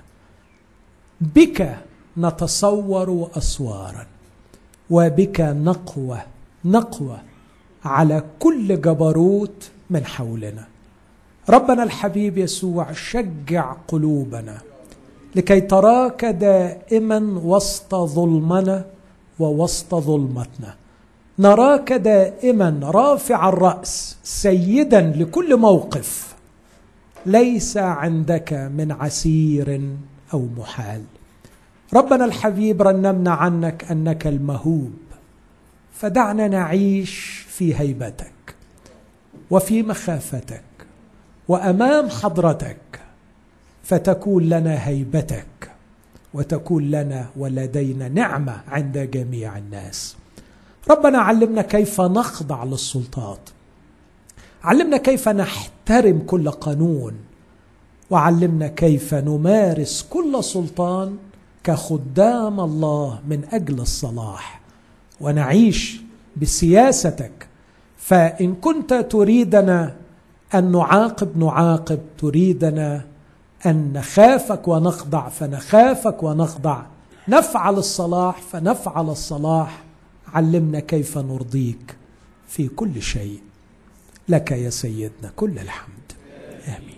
بك نتصور اسوارا وبك نقوى نقوى على كل جبروت من حولنا ربنا الحبيب يسوع شجع قلوبنا لكي تراك دائما وسط ظلمنا ووسط ظلمتنا نراك دائما رافع الراس سيدا لكل موقف ليس عندك من عسير او محال ربنا الحبيب رنمنا عنك انك المهوب فدعنا نعيش في هيبتك وفي مخافتك وامام حضرتك فتكون لنا هيبتك وتكون لنا ولدينا نعمه عند جميع الناس ربنا علمنا كيف نخضع للسلطات علمنا كيف نحترم كل قانون وعلمنا كيف نمارس كل سلطان كخدام الله من اجل الصلاح ونعيش بسياستك فان كنت تريدنا ان نعاقب نعاقب تريدنا ان نخافك ونخضع فنخافك ونخضع نفعل الصلاح فنفعل الصلاح علمنا كيف نرضيك في كل شيء لك يا سيدنا كل الحمد امين